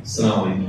السلام عليكم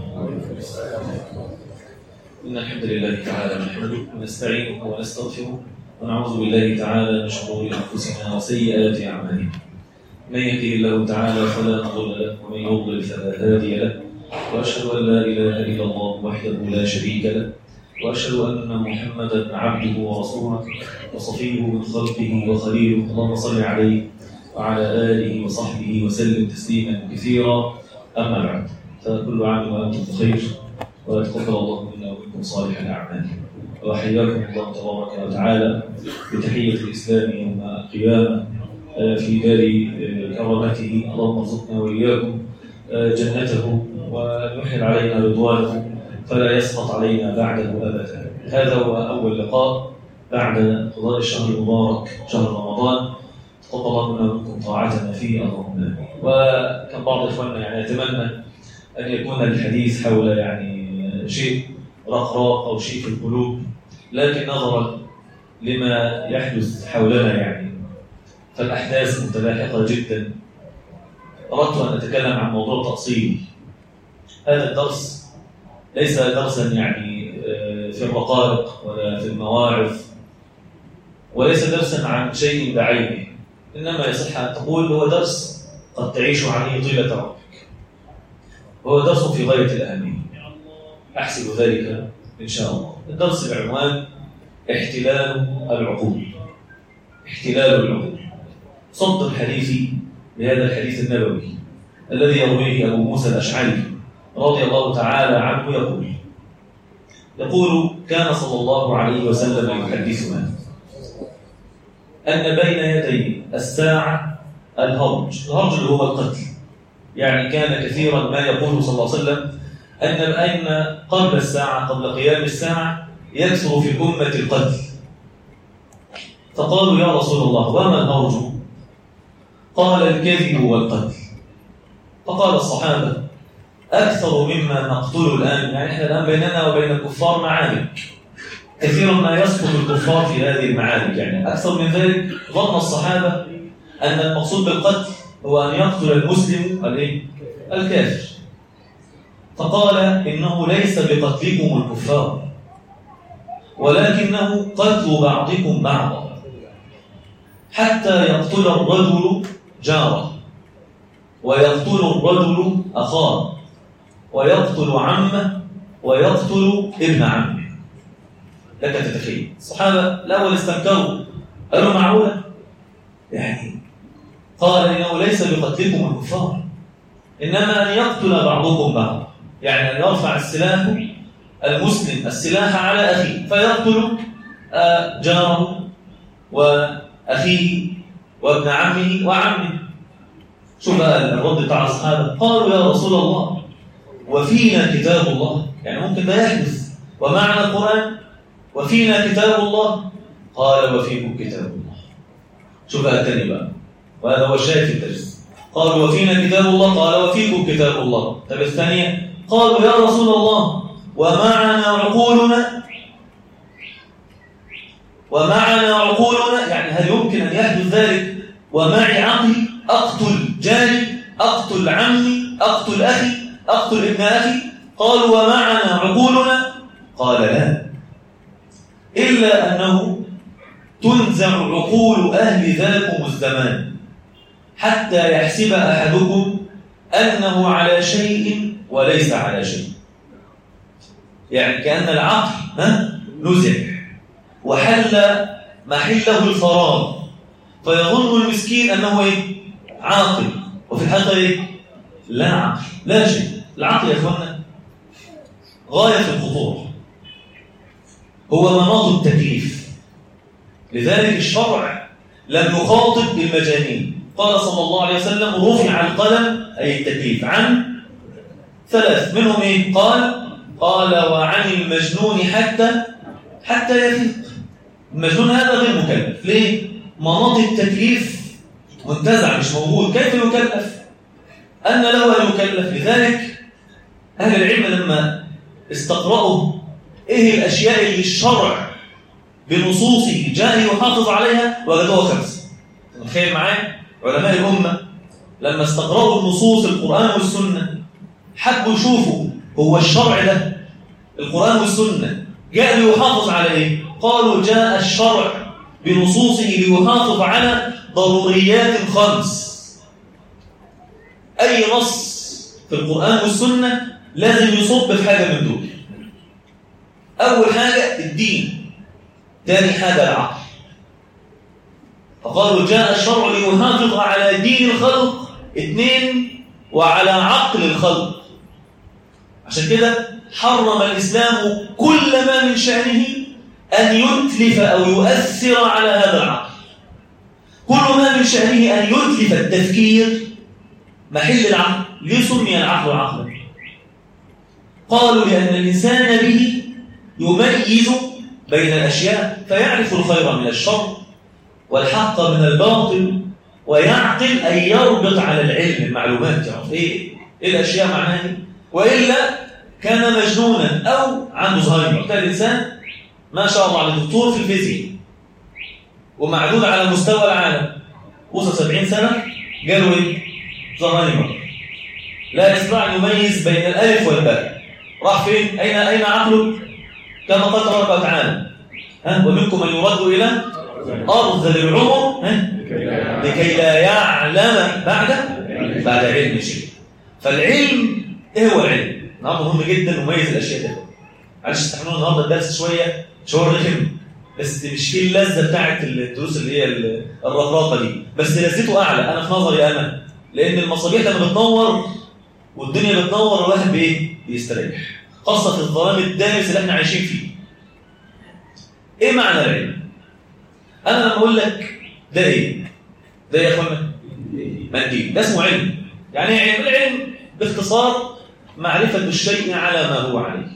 إن الحمد لله تعالى نحمده ونستعينه ونستغفره ونعوذ بالله تعالى من شرور أنفسنا وسيئات أعمالنا من يهده الله تعالى فلا مضل له ومن يضلل فلا هادي له وأشهد أن لا إله إلا الله وحده لا شريك له وأشهد أن محمدا عبده ورسوله وصفيه من خلقه وخليله اللهم صل عليه وعلى آله وصحبه وسلم تسليما كثيرا أما بعد فكل عام وأنتم بخير ويتقبل الله منا ومنكم صالح الأعمال وحياكم الله تبارك وتعالى بتحية الإسلام يوم القيامة في دار كرامته اللهم ارزقنا وإياكم جنته ويحل علينا رضوانه فلا يسقط علينا بعده أبدا هذا هو أول لقاء بعد قضاء الشهر المبارك شهر رمضان تقبل الله منا ومنكم طاعتنا فيه اللهم امين وكان بعض اخواننا يعني يتمنى ان يكون الحديث حول يعني شيء رقراق او شيء في القلوب لكن نظرا لما يحدث حولنا يعني فالاحداث متلاحقه جدا اردت ان اتكلم عن موضوع تاصيلي هذا الدرس ليس درسا يعني في الرقائق ولا في المواعظ وليس درسا عن شيء بعينه إنما يصح أن تقول هو درس قد تعيش عليه طيلة عمرك وهو درس في غاية الأهمية أحسب ذلك إن شاء الله الدرس بعنوان احتلال العقول احتلال العقول صد الحديث بهذا الحديث النبوي الذي يرويه أبو موسى الأشعري رضي الله تعالى عنه يقول يقول كان صلى الله عليه وسلم يحدثنا أن بين يدي الساعة الهرج الهرج اللي هو القتل يعني كان كثيرا ما يقول صلى الله عليه وسلم أن أن قبل الساعة قبل قيام الساعة يكثر في الأمة القتل فقالوا يا رسول الله وما الهرج قال الكذب والقتل فقال الصحابة أكثر مما نقتل الآن يعني إحنا الآن بيننا وبين الكفار معارك كثيرا ما يسقط الكفار في هذه المعارك يعني أكثر من ذلك ظن الصحابة أن المقصود بالقتل هو أن يقتل المسلم الايه؟ الكافر فقال إنه ليس بقتلكم الكفار ولكنه قتل بعضكم بعضا حتى يقتل الرجل جاره ويقتل الرجل أخاه ويقتل عمه ويقتل ابن عمه لك تتخيل الصحابة الأول استنكروا قالوا معقولة يعني قال إنه ليس بقتلكم الكفار إنما أن يقتل بعضكم بعضا يعني أن يرفع السلاح المسلم السلاح على أخيه فيقتل جاره وأخيه وابن عمه وعمه شوف بقى الرد بتاع الصحابة قالوا يا رسول الله وفينا كتاب الله يعني ممكن ده يحدث ومعنا القرآن وفينا كتاب الله قال وفيكم كتاب الله شوف بقى الثاني بقى وهذا هو الشاهد في الدرس قالوا وفينا كتاب الله قال وفيكم كتاب الله طب الثانية قالوا يا رسول الله ومعنا عقولنا ومعنا عقولنا يعني هل يمكن أن يحدث ذلك ومعي عقلي أقتل جاري أقتل عمي أقتل أخي أقتل ابن أخي قالوا ومعنا عقولنا قال لا إلا أنه تنزع عقول أهل ذاكم الزمان حتى يحسب أحدكم أنه على شيء وليس على شيء يعني كأن العقل ها نزع وحل محله الفراغ فيظن المسكين أنه إيه؟ عاقل وفي الحقيقة إيه؟ لا عقل لا شيء العقل يا إخوانا غاية في الخطورة هو مناط التكليف لذلك الشرع لم يخاطب بالمجانين قال صلى الله عليه وسلم رفع القلم أي التكليف عن ثلاث منهم إيه؟ قال قال وعن المجنون حتى حتى يفيق المجنون هذا غير مكلف ليه؟ مناط التكليف منتزع مش موجود كيف يكلف؟ أن له أن يكلف لذلك أهل العلم لما استقرأوا إيه الأشياء اللي الشرع بنصوصه جاء يحافظ عليها وجدوها خمسة تخيل معايا علماء الأمة لما استقرأوا النصوص القرآن والسنة حبوا يشوفوا هو الشرع ده القرآن والسنة جاء ليحافظ على إيه؟ قالوا جاء الشرع بنصوصه ليحافظ على ضروريات خمس أي نص في القرآن والسنة لازم يصب في حاجة من دول أول حاجة الدين ثاني حاجة العقل فقالوا جاء الشرع ليحافظ على دين الخلق اثنين وعلى عقل الخلق عشان كده حرم الإسلام كل ما من شأنه أن يتلف أو يؤثر على هذا العقل كل ما من شأنه أن يتلف التفكير محل العقل ليه سمي العقل عقلا قالوا لأن الإنسان به يميز بين الأشياء فيعرف الخير من الشر والحق من الباطل ويعقل أن يربط على العلم المعلومات يعرف إيه, إيه الأشياء معناها وإلا كان مجنونا أو عنده زهايمر كان الإنسان ما شاء الله على دكتور في الفيزياء ومعدود على مستوى العالم وصل 70 سنة قالوا إيه زهايمر لا يستطيع أن يميز بين الألف والباء راح فين؟ أين أين عقله؟ كما قال ربك تعالى ها ومنكم من يرد إلى أرض العمر ها لكي لا يعلم بعد بعد علم شيء فالعلم ايه هو العلم النهارده مهم جدا نميز الاشياء دي معلش استحملوا النهارده الدرس شويه شعور رخم بس مش فيه اللذه بتاعت الدروس اللي هي الرقراقه دي بس لذته اعلى انا في نظري انا لان المصابيح لما بتنور والدنيا بتنور الواحد بايه بيستريح خاصه في الظلام الدامس اللي احنا عايشين فيه ايه معنى العلم انا لما اقول لك ده ايه ده يا اخوانا منديل ده اسمه علم يعني ايه علم العلم باختصار معرفه الشيء على ما هو عليه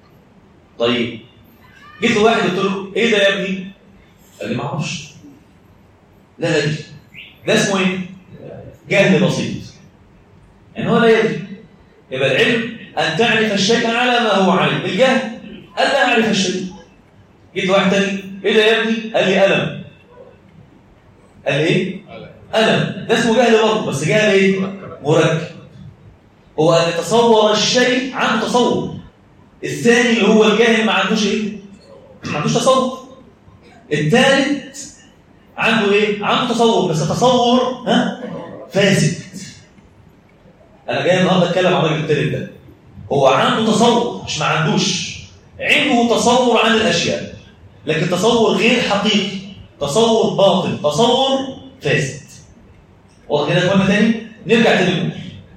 طيب جيت لواحد قلت له ايه ده يا ابني قال لي ما اعرفش لا لا ده اسمه ايه جهل بسيط يعني هو لا يدري يبقى العلم ان تعرف الشيء على ما هو عليه الجهل الا اعرف الشيء جيت واحد تاني ايه ده يا ابني قال لي الم قال ايه الم ده اسمه جهل برضه بس جهل ايه مركب هو ان يتصور الشيء عنده تصور الثاني اللي هو الجاهل ما عندوش ايه ما عندوش تصور الثالث عنده ايه عنده تصور بس تصور ها فاسد انا جاي النهارده اتكلم عن الراجل الثالث ده هو عنده تصور مش ما عندوش عنده تصور عن الاشياء لكن تصور غير حقيقي تصور باطل تصور فاسد واضح كده يا اخوانا تاني نرجع تاني نقول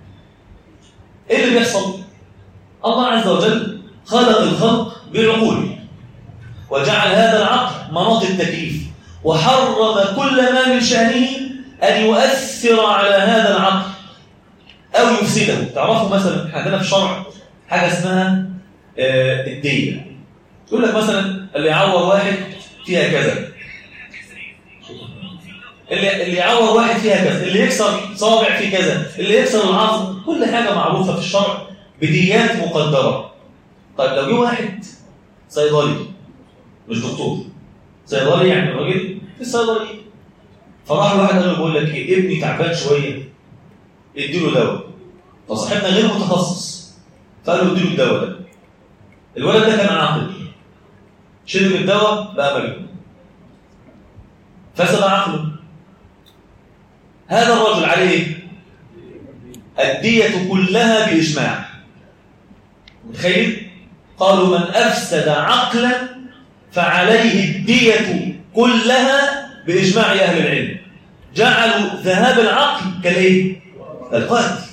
ايه اللي بيحصل الله عز وجل خلق الخلق بالعقول وجعل هذا العقل مناط التكليف وحرم كل ما من شأنه أن يؤثر على هذا العقل أو يفسده تعرفوا مثلا احنا عندنا في الشرع حاجة اسمها آه الدية يقول لك مثلا اللي يعور واحد فيها كذا اللي اللي يعور واحد فيها كذا اللي يكسر صابع في كذا اللي يكسر العظم كل حاجة معروفة في الشرع بديات مقدرة طيب لو جه واحد صيدلي مش دكتور صيدلي يعني راجل في الصيدليه فراح واحد قال له بقول لك ايه ابني تعبان شويه اديله دواء فصاحبنا غير متخصص فقال له اديله الدواء ده الولد ده كان عاقل شرب الدواء بقى مجنون فسد عقله هذا الرجل عليه الدية كلها بإجماع متخيل؟ قالوا من أفسد عقلا فعليه الدية كلها بإجماع أهل العلم جعلوا ذهاب العقل كالإيه؟ القاتل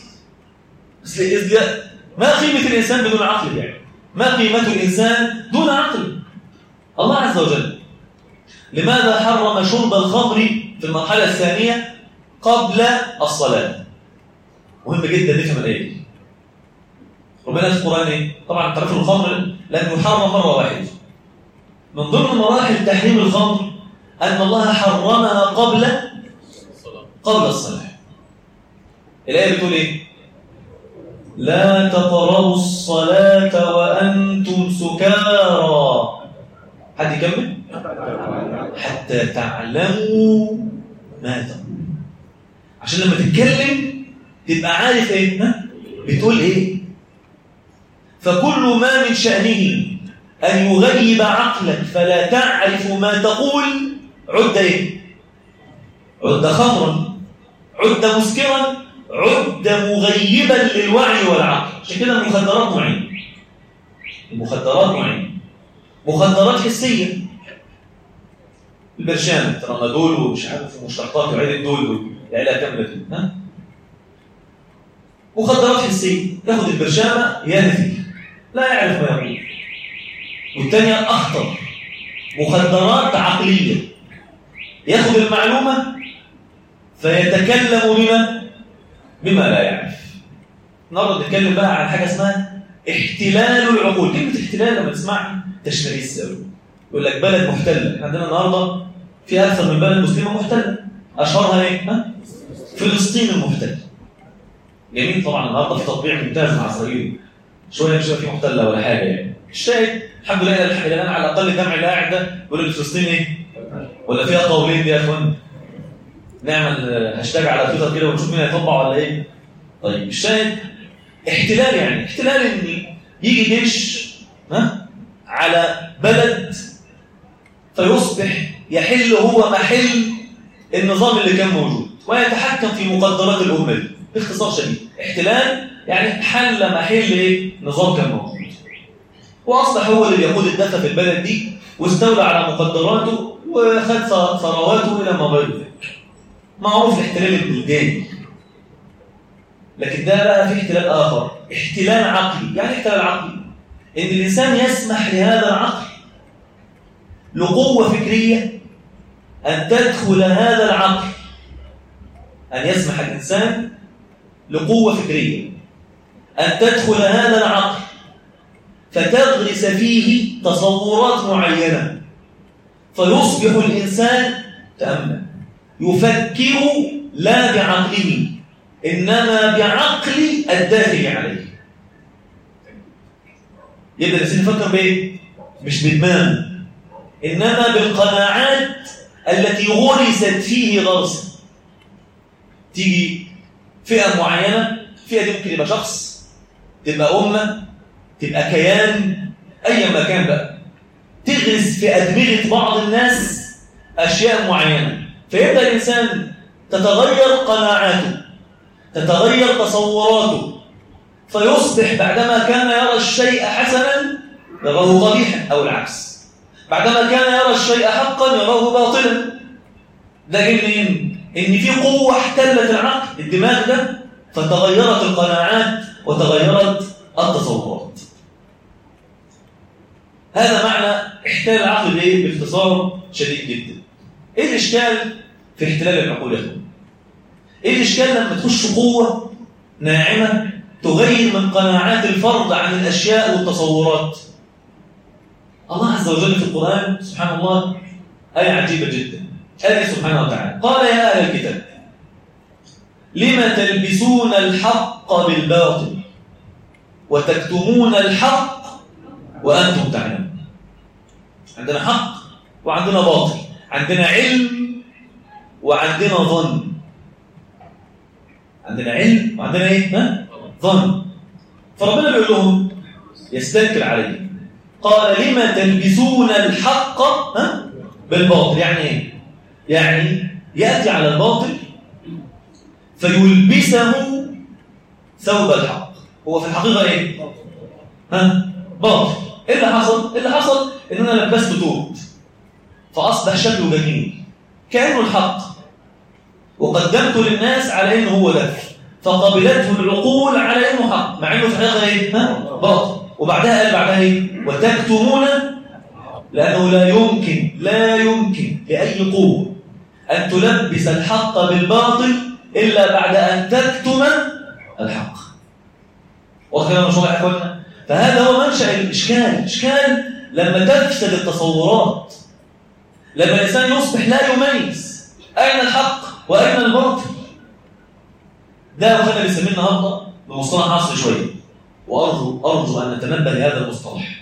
ما قيمة الإنسان بدون عقل يعني ما قيمة الإنسان دون عقل الله عز وجل لماذا حرم شرب الخمر في المرحلة الثانية قبل الصلاة مهم جدا نفهم الآية دي ربنا في القرآن ايه؟ طبعا تعرفوا الخمر لم يحرم مرة واحدة من ضمن مراحل تحريم الخمر أن الله حرمها قبل قبل الصلاة الآية بتقول إيه؟ لا تقربوا الصلاة وأنتم سكارى حد يكمل؟ حتى تعلموا ما تقول عشان لما تتكلم تبقى عارف ايه؟ ها؟ بتقول ايه؟ فكل ما من شأنه أن يغيب عقلك فلا تعرف ما تقول عد إيه؟ عد خمرا عد مسكرا عد مغيبا للوعي والعقل عشان كده المخدرات نوعين المخدرات نوعين مخدرات حسية البرشام ترامادول ومش عارف مشتقات وعيد الدول العلاج كاملة ها مخدرات حسية ياخد البرشامة ينفي لا يعرف ما يقول والثانية أخطر مخدرات عقلية ياخد المعلومة فيتكلم بما بما لا يعرف النهارده نتكلم بقى عن حاجة اسمها احتلال العقول كلمة احتلال لما تسمعها تشتريس قوي يقول لك بلد محتلة احنا عندنا النهارده في أكثر من بلد مسلمة محتلة أشهرها ايه؟ ها؟ فلسطين المحتلة جميل طبعا النهارده في تطبيع ممتاز مع اسرائيل شويه مش في محتله ولا حاجه يعني الشاهد الحمد لله الى الان على الاقل الجمع اللي قاعد ده بيقول لك فلسطين ايه ولا فيها قولين دي يا اخوان نعمل هاشتاج على تويتر كده ونشوف مين هيطبع ولا ايه طيب الشاهد احتلال يعني احتلال ان يجي جيش ها على بلد فيصبح يحل هو محل النظام اللي كان موجود ويتحكم في مقدرات الامه دي باختصار شديد احتلال يعني حل محل ايه نظام كان موجود واصبح هو اللي بيقود الدفه في البلد دي واستولى على مقدراته وخد ثرواته الى ما غير ذلك معروف الاحتلال البلداني لكن ده بقى في احتلال اخر احتلال عقلي يعني احتلال عقلي ان الانسان يسمح لهذا العقل لقوه فكريه ان تدخل هذا العقل ان يسمح الانسان لقوة فكرية أن تدخل هذا العقل فتغرس فيه تصورات معينة فيصبح الإنسان تأمل يفكر لا بعقله إنما بعقل الداخل عليه يبدأ الإنسان يفكر بإيه؟ مش بدماغه إنما بالقناعات التي غرست فيه غرسا تيجي فئة معينة الفئة دي ممكن يبقى شخص تبقى أمة تبقى كيان أي مكان بقى تغرس في أدمغة بعض الناس أشياء معينة فيبدأ الإنسان تتغير قناعاته تتغير تصوراته فيصبح بعدما كان يرى الشيء حسنا يراه قبيحا أو العكس بعدما كان يرى الشيء حقا يراه باطلا ده جه منين؟ ان في قوه احتلت العقل الدماغ ده فتغيرت القناعات وتغيرت التصورات هذا معنى احتلال العقل بايه باختصار شديد جدا ايه الاشكال في احتلال العقول يا اخوان ايه الاشكال لما تخش قوه ناعمه تغير من قناعات الفرد عن الاشياء والتصورات الله عز وجل في القران سبحان الله ايه عجيبه جدا قال سبحانه وتعالى قال يا أهل الكتاب لم تلبسون الحق بالباطل وتكتمون الحق وأنتم تعلمون عندنا حق وعندنا باطل عندنا علم وعندنا ظن عندنا علم وعندنا ايه ها ظن فربنا بيقول لهم يستنكر عليه قال لما تلبسون الحق ها بالباطل يعني ايه يعني يأتي على الباطل فيلبسه ثوب الحق هو في الحقيقة ايه؟ ها؟ باطل ايه اللي حصل؟ اللي حصل ان انا لبسته توب فاصبح شكله جميل كانه الحق وقدمته للناس على انه هو ده فقبلته العقول على انه حق مع انه في الحقيقه ايه؟ ها؟ باطل وبعدها قال بعدها ايه؟ وتكتمون لانه لا يمكن لا يمكن لاي قوه ان تلبس الحق بالباطل الا بعد ان تكتم الحق واخيرا مش واضح يا اخوانا فهذا هو منشا الاشكال الاشكال لما تفسد التصورات لما الانسان يصبح لا يميز اين الحق واين الباطل ده اخوانا بنسميه النهارده بمصطلح عصري شويه وارجو ارجو ان نتنبه لهذا المصطلح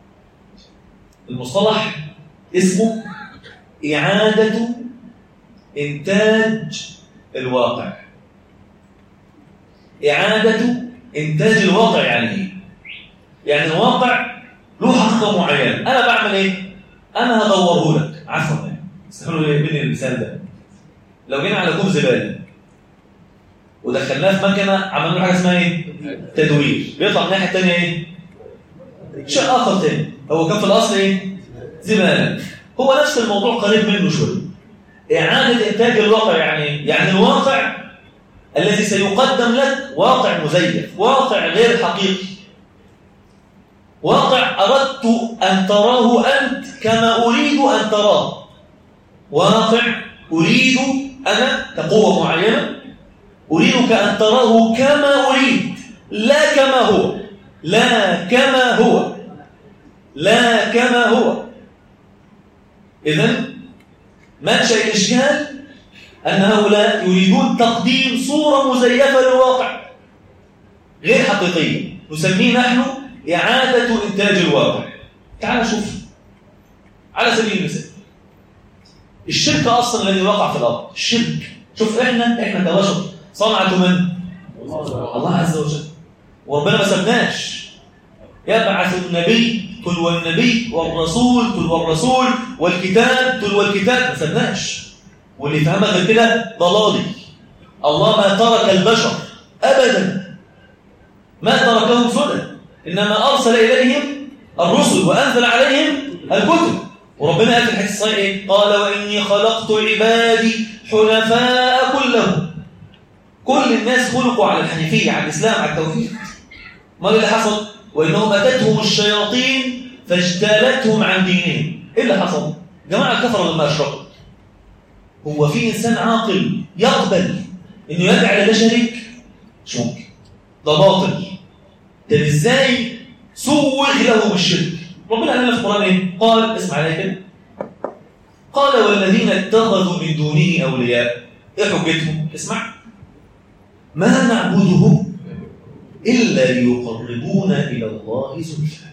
المصطلح اسمه اعاده انتاج الواقع اعاده انتاج الواقع يعني ايه يعني الواقع له حقيقه معينه انا بعمل ايه انا هدوره لك عفوا يعني استحملوا مني المثال ده لو جينا على كوب زباله ودخلناه في مكنه عملنا له حاجه اسمها ايه تدوير بيطلع من الناحيه الثانيه ايه شيء اخر ثاني هو كان في الاصل ايه زباله هو نفس الموضوع قريب منه شويه اعاده انتاج الواقع يعني يعني الواقع الذي سيقدم لك واقع مزيف واقع غير حقيقي واقع أردت أن تراه أنت كما أريد أن تراه واقع أريد أنا كقوة معينة أريدك أن تراه كما أريد لا كما هو لا كما هو لا كما هو إذن منشأ الإشكال أن هؤلاء يريدون تقديم صورة مزيفة للواقع غير حقيقية نسميه نحن إعادة إنتاج الواقع تعال شوف على سبيل المثال الشرك أصلا الذي وقع في الأرض الشرك شوف إحنا إحنا كبشر صنعة من؟ الله عز وجل وربنا ما سبناش يبعث النبي تلو النبي والرسول تلو الرسول والكتاب تلو الكتاب ما سبناش واللي فهمها غير كده ضلالي الله ما ترك البشر أبدا ما تركهم سدى إنما أرسل إليهم الرسل وأنزل عليهم الكتب وربنا قال في الحديث الصحيح إيه؟ قال وإني خلقت عبادي حنفاء كلهم كل الناس خلقوا على الحنيفية على الإسلام على التوحيد ما اللي حصل؟ وإنهم أتتهم الشياطين فاجتالتهم عن دينهم إيه اللي حصل؟ جماعة كفروا لما أشركوا هو في إنسان عاقل يقبل إنه يدعي لله شريك؟ مش ممكن ده باطل طب إزاي سوغ له الشرك؟ ربنا قال لنا في القرآن إيه؟ قال اسمع عليا كده قال والذين اتخذوا من دونه أولياء إيه حجتهم؟ اسمع ما نعبدهم إلا ليقربونا إلى الله زلفى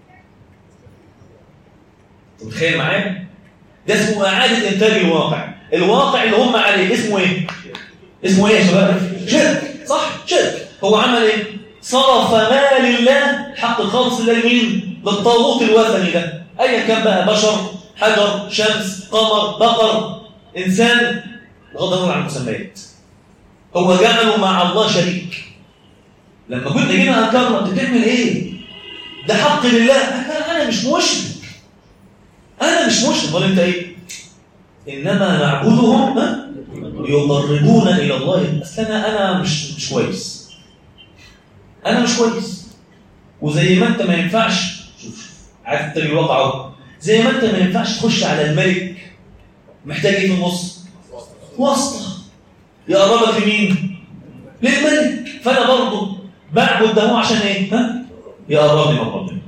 أنت متخيل معايا؟ ده اسمه إعادة إنتاج الواقع الواقع اللي هم عليه اسمه إيه؟ اسمه إيه يا شباب؟ شرك صح؟ شرك هو عمل إيه؟ صرف مال الله حق خالص الله لمين؟ للطاغوت الوثني ده أيا كان بقى بشر حجر شمس قمر بقر إنسان بغض النظر عن المسميات هو جعله مع الله شريك لما كنت جينا أنكرنا أنت بتعمل إيه؟ ده حق لله أنا مش مشرك أنا مش مشرك ولا أنت إيه؟ إنما نعبدهم يقربونا إلى الله بس أنا أنا مش مش كويس أنا مش كويس وزي ما أنت ما ينفعش شوف عارف تجي الواقع اهو زي ما أنت ما ينفعش تخش على الملك محتاج إيه في النص؟ واسطة يقربك لمين؟ للملك فأنا برضه بعبد ده عشان إيه؟ ها؟ يقربني من ربنا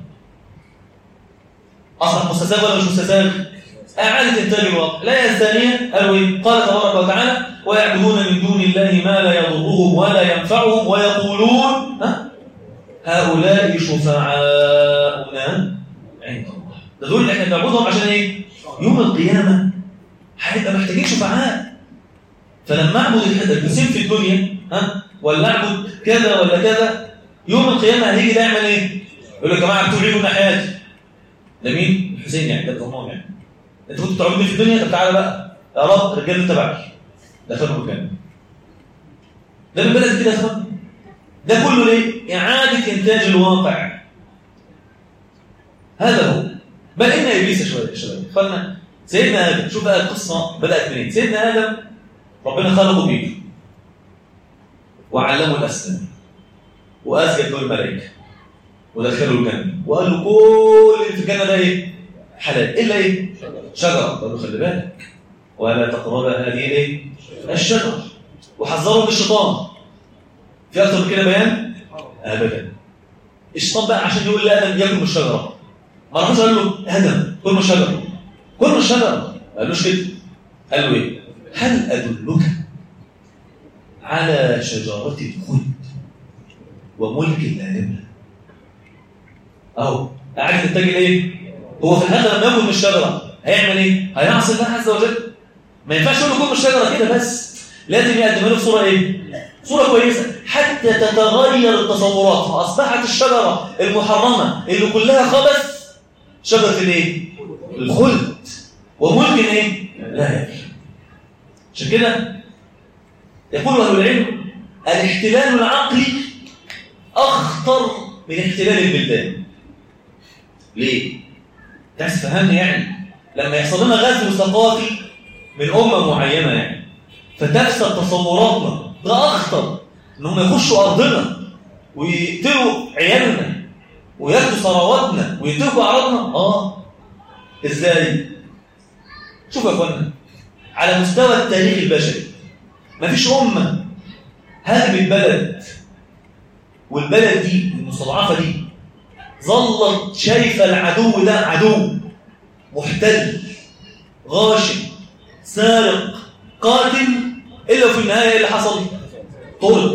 أصبح مستساغ ولا مش مستساغ؟ أعادة إنتاج الواقع لا الثانية قالوا إيه؟ قال تبارك وتعالى ويعبدون من دون الله ما لا يضرهم ولا ينفعهم ويقولون ها؟ هؤلاء شفعاؤنا عند الله ده دول اللي احنا بنعبدهم عشان ايه؟ يوم القيامة هيبقى محتاجين شفعاء فلما اعبد الجسيم في الدنيا ها ولا اعبد كذا ولا كذا يوم القيامة هيجي ده يعمل ايه؟ يقول لك يا جماعة بتوع لنا حياتي ده مين؟ الحسين يعني ده بتوع يعني انت كنت بتعبدني في الدنيا طب تعالى بقى يا رب الرجال تبعك دخلوا الجنة ده من بلد كده يا اخوان ده كله ليه؟ إعادة إنتاج الواقع هذا هو بل إن إبليس شوية يا شباب خلنا سيدنا آدم شوف بقى القصة بدأت منين سيدنا آدم ربنا خلقه بيده وعلمه الأسلام وأسجد له الملائكة ودخله الجنة وقال له كل اللي في الجنة ده إيه؟ حلال إلا إيه؟ شجرة قال له خلي بالك ولا تقرب هذه إيه؟ الشجرة وحذره من الشيطان في أكثر من كده بيان؟ أبدا الشيطان بقى عشان يقول لآدم ياكل من الشجرة ما راحوش قال له آدم كل من الشجرة كل من الشجرة ما قالوش كده قال له إيه؟ هل أدلك على شجرة الخلد وملك لا يبلى أهو قاعد تتجه إيه؟ هو في الآخر لما ياكل من الشجرة هيعمل إيه؟ هيعصي الله عز وجل ما ينفعش يقول له كل من الشجرة كده بس لازم يقدمها له بصورة إيه؟ صورة كويسة حتى تتغير التصورات فأصبحت الشجرة المحرمة اللي كلها خبث شجرة الايه؟ الخلد وملك ايه؟ لا يبلى عشان كده يقول أهل العلم الاحتلال العقلي أخطر من احتلال البلدان ليه؟ تعرف تفهمني يعني لما يحصل لنا غزو ثقافي من أمة معينة يعني فتفسد تصوراتنا ده أخطر إنهم يخشوا أرضنا ويقتلوا عيالنا وياخدوا ثرواتنا وينتهكوا أعراضنا آه إزاي؟ شوفوا يا أخوانا على مستوى التاريخ البشري مفيش أمة هاجمت بلد والبلد دي المستضعفة دي ظلت شايفة العدو ده عدو محتل غاشم سارق قاتل إلا في النهاية اللي حصل طرد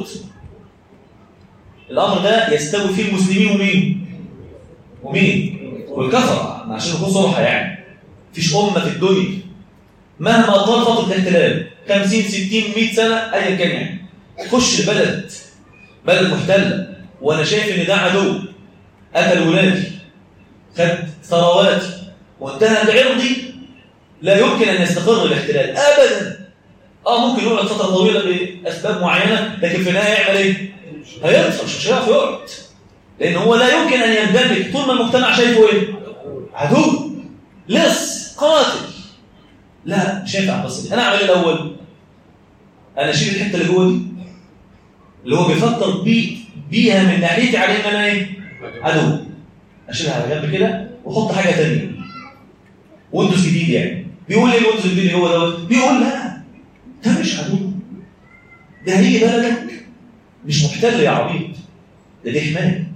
الأمر ده يستوي فيه المسلمين ومين ومين والكفر عشان نكون صراحة يعني مفيش أمة في الدنيا مهما طال فترة الاحتلال 50 60 100 سنة أيا كان يعني خش البلد بلد محتلة وأنا شايف إن ده عدو قتل ولادي خد ثرواتي وانتهى بعرضي لا يمكن أن يستقر الاحتلال أبدا آه ممكن يقعد فترة طويلة بأسباب معينة لكن في النهاية يعمل إيه؟ هيطفش مش هيعرف يقعد لأن هو لا يمكن أن يندمج طول ما المجتمع شايفه إيه؟ عدو لص قاتل لا مش هينفع القصه دي انا اعمل ايه الاول انا اشيل الحته اللي جوه دي اللي هو بيفكر بي بيها من ناحيتي على ان انا ايه عدو اشيلها على جنب كده واحط حاجه ثانيه ويندوز جديد يعني بيقول ايه الويندوز الجديد اللي هو دوت بيقول لا ده مش عدو ده هيجي بلدك مش محتل يا عبيط ده دي حمايه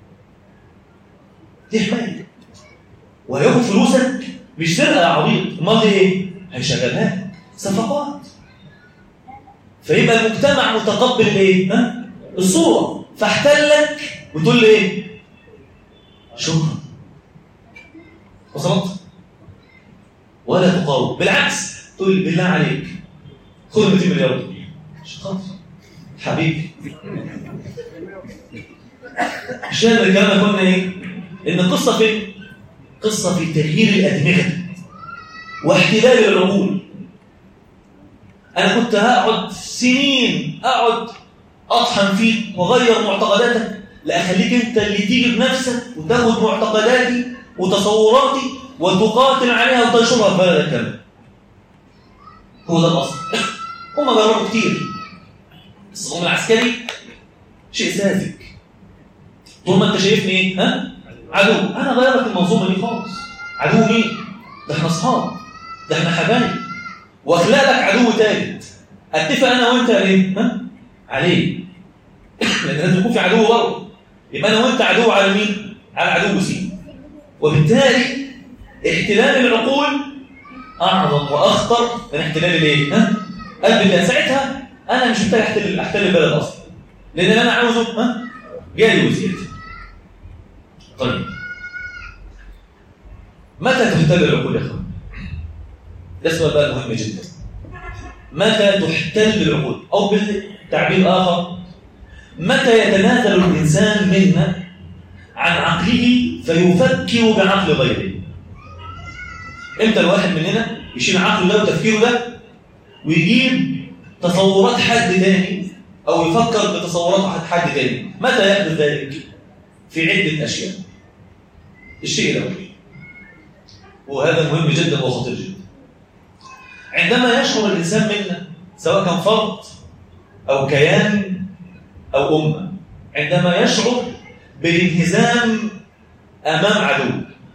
دي حمايه وهياخد فلوسك مش سرقه يا عبيط امال دي ايه هيشغلها صفقات فيبقى المجتمع متقبل الايه ها الصوره فاحتلك وتقول لي ايه شكرا وصلت ولا تقاوم بالعكس تقول لي بالله عليك خذ 200 مليار مش خاطر حبيبي عشان الكلام ده قلنا ايه ان القصه فين قصه في تغيير الادمغه واحتلال العقول انا كنت هقعد سنين اقعد اطحن فيك واغير معتقداتك لاخليك انت اللي تيجي بنفسك وتاخد معتقداتي وتصوراتي وتقاتل عليها وتنشرها في بلدك كمان هو ده الاصل هم جربوا كتير الصمام العسكري شيء ساذج طول ما انت شايفني ايه ها عدو انا غير لك المنظومه دي خالص عدو مين ده احنا اصحاب ده احنا حبايب واخلق لك عدو ثالث اتفق انا وانت ايه ها عليه لان لازم يكون في عدو برضه يبقى انا وانت عدو على مين على عدو سين وبالتالي احتلال العقول اعظم واخطر من احتلال الايه ها قلب الله ساعتها انا مش محتاج احتل احتل البلد اصلا لان اللي انا عاوزه ها جاي وزياده طيب متى تحتل العقول يا اخوان ده سؤال بقى مهم جدا متى تحتل العقول او بالتعبير اخر متى يتنازل الانسان منا عن عقله فيفكر بعقل غيره امتى الواحد مننا يشيل عقله ده وتفكيره ده ويجيب تصورات حد تاني او يفكر بتصورات حد تاني متى يحدث ذلك في عده اشياء الشيء الاول وهذا مهم جدا وخطير جدا عندما يشعر الانسان منا سواء كان فرد او كيان او امه عندما يشعر بالانهزام امام عدو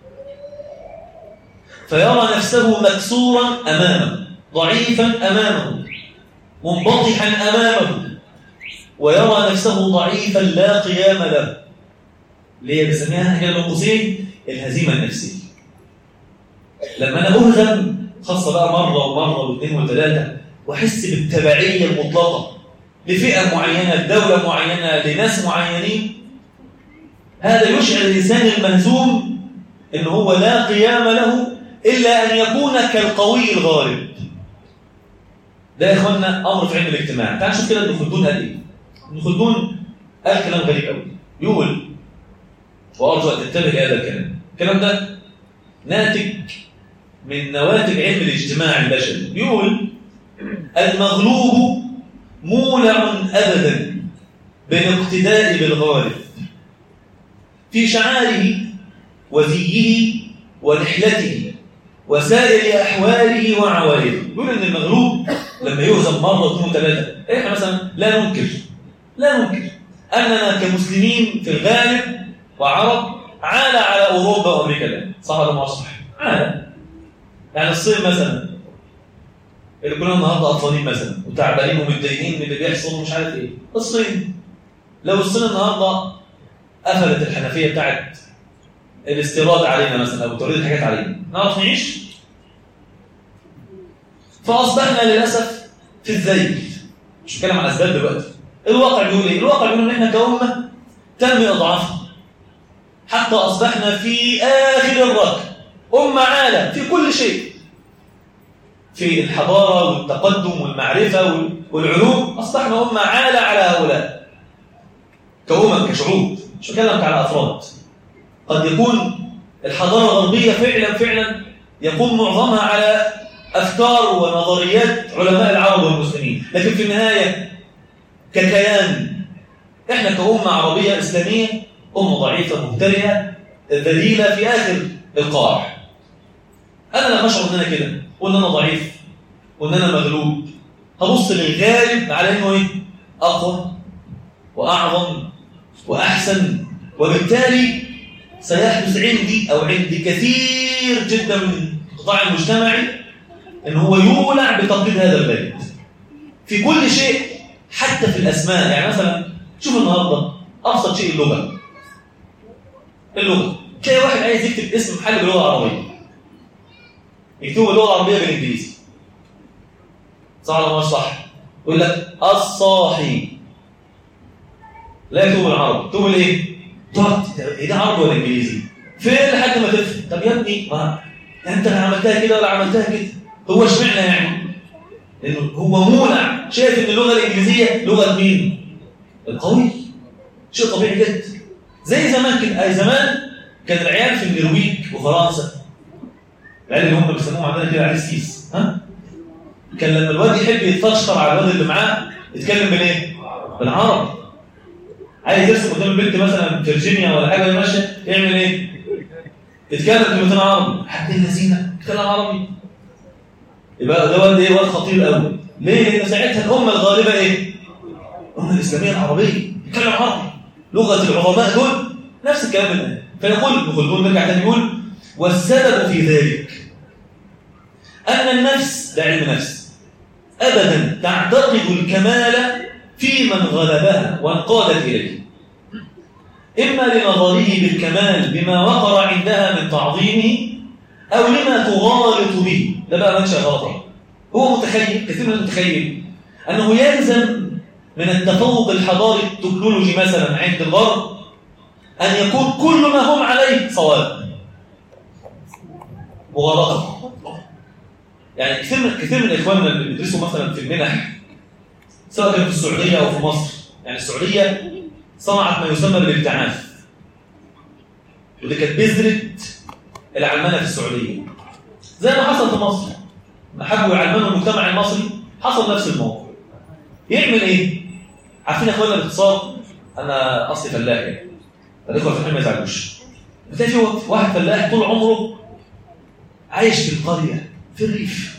فيرى نفسه مكسورا امامه ضعيفا امامه منبطحا امامه ويرى نفسه ضعيفا لا قيام له اللي هي بنسميها كده بين قوسين الهزيمه النفسيه لما انا اهزم خاصه بقى مره ومره واثنين وثلاثه واحس بالتبعيه المطلقه لفئه معينه لدوله معينه لناس معينين هذا يشعر الانسان المهزوم ان هو لا قيام له الا ان يكون كالقوي الغالب ده يا اخوانا امر في علم الاجتماع تعال شوف كده ابن خلدون قال ايه ابن خلدون قال كلام غريب قوي يقول وارجو ان تنتبه لهذا الكلام الكلام ده ناتج من نواتج علم الاجتماع البشري بيقول المغلوب مولع ابدا بالاقتداء بالغالب في شعاره وزيه ونحلته وسائر احواله وعوائله يقول ان المغلوب لما يهزم مره اثنين وثلاثه احنا مثلا لا ننكر لا ننكر اننا كمسلمين في الغالب وعرب عال على اوروبا وامريكا الان صح ولا ما صح؟ عال يعني الصين مثلا اللي كلنا النهارده اطفالين مثلا وتعبانين ومتضايقين من اللي بيحصل ومش عارف ايه الصين لو الصين النهارده قفلت الحنفيه بتاعت الاستيراد علينا مثلا او توريد الحاجات علينا نعرف نعيش فاصبحنا للاسف في الذيل مش بتكلم عن اسباب دلوقتي الواقع بيقول ايه الواقع بيقول ان احنا كامه تنمي اضعافنا حتى اصبحنا في اخر الركب امه عالم في كل شيء في الحضاره والتقدم والمعرفه والعلوم اصبحنا امه عالة على هؤلاء كأمم كشعوب مش بكلمك على افراد قد يكون الحضاره الغربيه فعلا فعلا يكون معظمها على افكار ونظريات علماء العرب والمسلمين لكن في النهايه ككيان احنا كأمة عربية إسلامية أمة ضعيفة مهترئة ذليلة في آخر القاع أنا لما أشعر إن أنا كده وإن أنا ضعيف وإن أنا مغلوب هبص للغالب على إنه إيه؟ أقوى وأعظم وأحسن وبالتالي سيحدث عندي أو عند كثير جدا من القطاع المجتمعي إن هو يولع بتقليد هذا البلد في كل شيء حتى في الأسماء يعني مثلا شوف النهاردة أبسط شيء اللغة اللغة تلاقي واحد عايز يكتب اسم محل باللغة العربية يكتبه باللغة العربية بالإنجليزي صح ولا مش صح؟ يقول لك الصاحي لا يكتبه بالعربي يكتبه بالايه؟ تقعد ايه ده عربي ولا انجليزي؟ فين لحد ما تفهم؟ طب يا ابني ما انت لا عملتها كده ولا عملتها كده هو اشمعنى يعني؟ لانه هو مولع شايف ان اللغه الانجليزيه لغه مين؟ القوي شيء طبيعي جدا زي زمان كده اي زمان كان العيال في النرويج وفرنسا العيال اللي هم بيسموهم عندنا كده عيال السيس ها كان لما الواد يحب يتفشخر على الواد اللي معاه يتكلم بالايه؟ بالعربي عايز يرسم قدام البنت مثلا فيرجينيا ولا حاجه ماشيه يعمل ايه؟ يتكلم كلمتين عربي حد الذين يتكلم عربي يبقى ده واد ايه واد خطير قوي ليه؟ لان ساعتها الامه الغالبه ايه؟ الامه الاسلاميه العربيه يتكلم عربي لغه العظماء دول نفس الكلام الان فيقول ابن خلدون نرجع تاني يقول والسبب في ذلك ان النفس ده علم نفس ابدا تعتقد الكمال في من غلبها وانقادت اليه اما لنظره بالكمال بما وقر عندها من تعظيمه او لما تغالط به ده بقى منشأ غلط هو متخيل كثير من المتخيل انه يلزم من التفوق الحضاري التكنولوجي مثلا عند الغرب ان يكون كل ما هم عليه صواب مغالطه يعني كثير من كثير من اخواننا اللي بيدرسوا مثلا في المنح سواء كان في السعوديه او في مصر يعني السعوديه صنعت ما يسمى بالابتعاث ودي كانت بذره العلمنه في السعوديه زي ما حصل في مصر ما حبوا يعلموا المجتمع المصري حصل نفس الموقف يعمل ايه عارفين يا اخوانا الاقتصاد انا اصلي فلاح يعني فالاخوه الفلاحين ما يزعلوش بتلاقي في واحد فلاح طول عمره عايش في القريه في الريف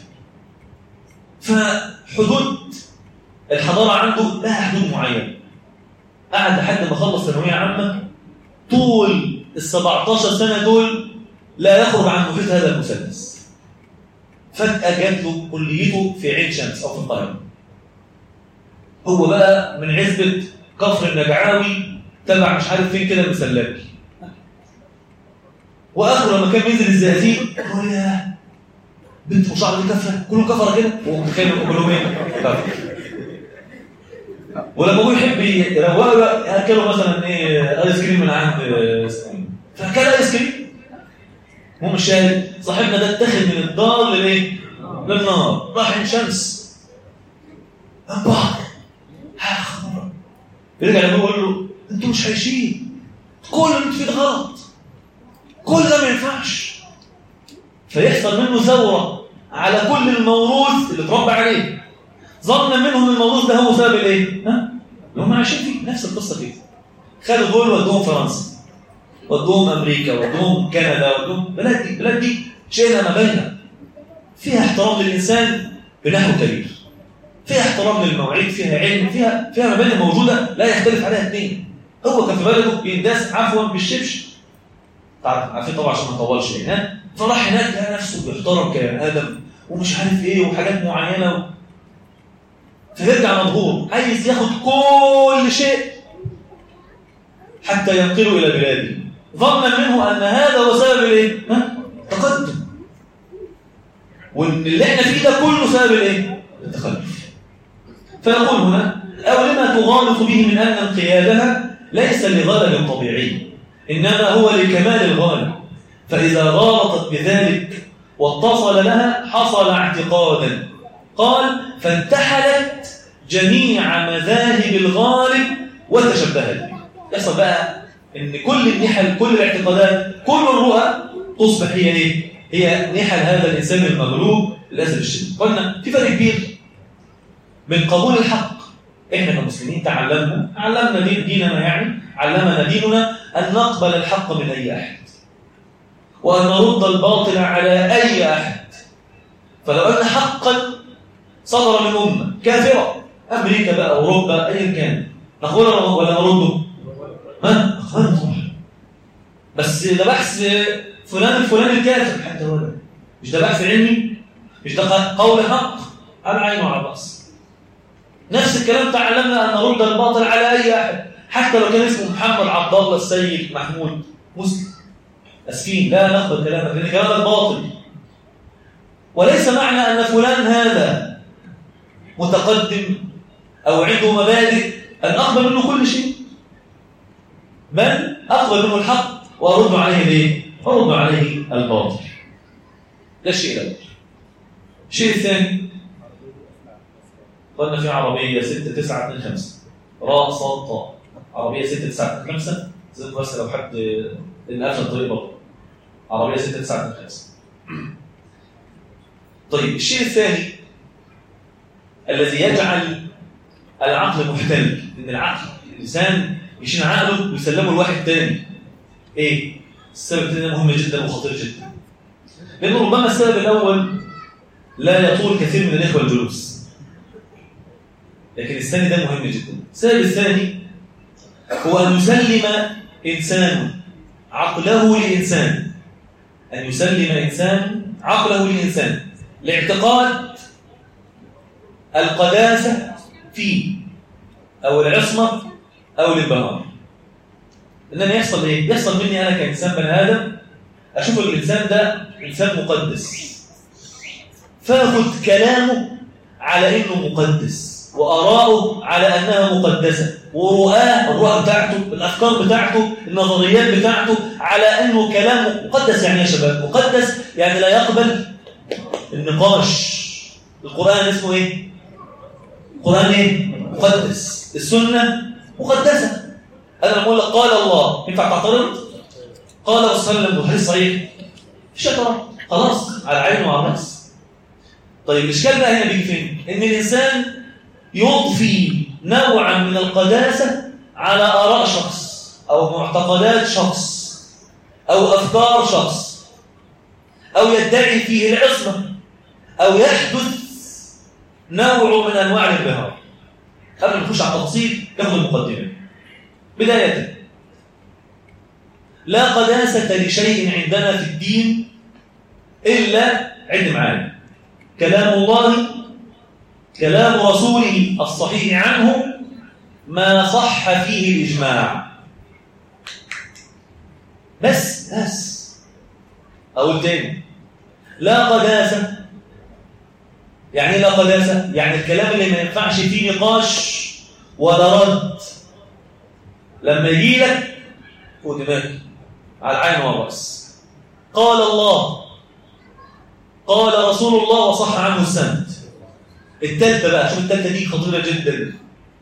فحدود الحضاره عنده لها حدود معينه قعد لحد ما خلص ثانويه عامه طول ال 17 سنه دول لا يخرج عن محيط هذا المثلث فجاه جات له كليته في عين شمس او في القاهره هو بقى من عزبه كفر النجعاوي تبع مش عارف فين كده المسلمي واخره لما كان بينزل الزقازيق يقول يا بنت وشعر دي كفره كله كفره كده ومتخيل كلهم ايه كفره ولما ابوه يحب يروقوا اكلوا مثلا ايه ايس كريم من عند اسماعيل فاكل ايس كريم المهم الشاهد صاحبنا ده اتخذ من الدار للايه؟ للنار راح عين شمس انبهر يرجع لابوه يقول له انتوا مش عايشين كل اللي انتوا فيه ده غلط كل ده ما ينفعش فيحصل منه ثوره على كل الموروث اللي اتربى عليه ظن منهم الموروث ده هو سبب الايه؟ ها؟ اللي هم عايشين فيه نفس القصه كده خدوا دول ودوهم فرنسا ودوهم امريكا ودوهم كندا ودوهم بلاد دي بلاد دي شئنا ما بينها فيها احترام للانسان بنحو كبير فيها احترام للمواعيد فيها علم فيها فيها مبادئ موجوده لا يختلف عليها اثنين هو كان في بلده بينداس عفوا بالشبش عارفين طبعا عشان ما نطولش يعني فراح هناك لقى نفسه بيحترم كبني ادم ومش عارف ايه وحاجات معينه و... فيرجع مضغوط عايز ياخد كل شيء حتى ينقله الى بلاده ظنا منه ان هذا هو سبب الايه؟ التقدم وان اللي احنا فيه ده كله سبب الايه؟ التخلف فيقول هنا او لما تغالط به من ان انقيادها ليس لغلب طبيعي انما هو لكمال الغالب فاذا غالطت بذلك واتصل لها حصل اعتقادا قال فانتحلت جميع مذاهب الغالب وتشبهت به يحصل بقى ان كل النحل كل الاعتقادات كل الرؤى تصبح هي ايه هي نحل هذا الانسان المغلوب للاسف الشديد قلنا في فرق كبير من قبول الحق احنا كمسلمين تعلمنا علمنا دين ديننا يعني علمنا ديننا ان نقبل الحق من اي احد وان نرد الباطل على اي احد فلو ان حقا صدر من امه كافره امريكا بقى اوروبا ايا كان نقبله ولا نرده ما أخبرنا طبعا بس ده بحث فلان الفلاني الكافر حتى هو ده مش ده بحث علمي مش ده قول حق على عينه وعلى الراس نفس الكلام تعلمنا ان نرد الباطل على اي احد حتى لو كان اسمه محمد عبد الله السيد محمود مسلم اسفين لا نقبل كلامك لان كلامك باطل وليس معنى ان فلان هذا متقدم او عنده مبادئ ان اقبل منه كل شيء بل اقبل منه الحق وارد عليه الايه؟ ارد عليه الباطل ده الشيء الاول الشيء الثاني قلنا في عربيه 6 9 2 5 راء صاد طاء عربيه 6 9 2 5 زي بس لو حد ان قفل الطريق برضه عربيه 6 9 2 5 طيب الشيء الثاني الذي يجعل العقل محتل ان العقل الانسان يشيل عقله ويسلمه لواحد تاني ايه السبب الثاني مهم جدا وخطير جدا لانه ربما السبب الاول لا يطول كثير من الاخوه الجلوس لكن الثاني ده مهم جدا السبب الثاني هو ان يسلم انسان عقله لانسان ان يسلم انسان عقله لانسان لاعتقاد القداسه فيه او العصمه او الانبهار انما يحصل ايه يحصل مني انا كانسان بني ادم اشوف الانسان ده انسان مقدس فاخد كلامه على انه مقدس واراءه على انها مقدسه ورؤاه الرؤى بتاعته الافكار بتاعته النظريات بتاعته على انه كلام مقدس يعني يا شباب مقدس يعني لا يقبل النقاش القران اسمه ايه القران ايه مقدس السنه مقدسه انا لما اقول لك قال الله ينفع تعترض قال وسلم وحديث صحيح مفيش اعتراض خلاص على عينه وعلى الراس طيب الاشكال بقى هنا بيجي فين ان الانسان يضفي نوعا من القداسه على اراء شخص او معتقدات شخص او افكار شخص او يدعي فيه العصمه او يحدث نوع من انواع الانبهار قبل ما نخش على التفاصيل ناخد المقدمه بدايه لا قداسه لشيء عندنا في الدين الا عد معانا كلام الله كلام رسوله الصحيح عنه ما صح فيه الإجماع بس بس أقول تاني لا قداسة يعني لا قداسة يعني الكلام اللي ما ينفعش فيه نقاش ولا رد لما يجي لك فوق دماغك على العين والرأس قال الله قال رسول الله وصح عنه السند التالتة بقى شوف التالتة دي خطيرة جدا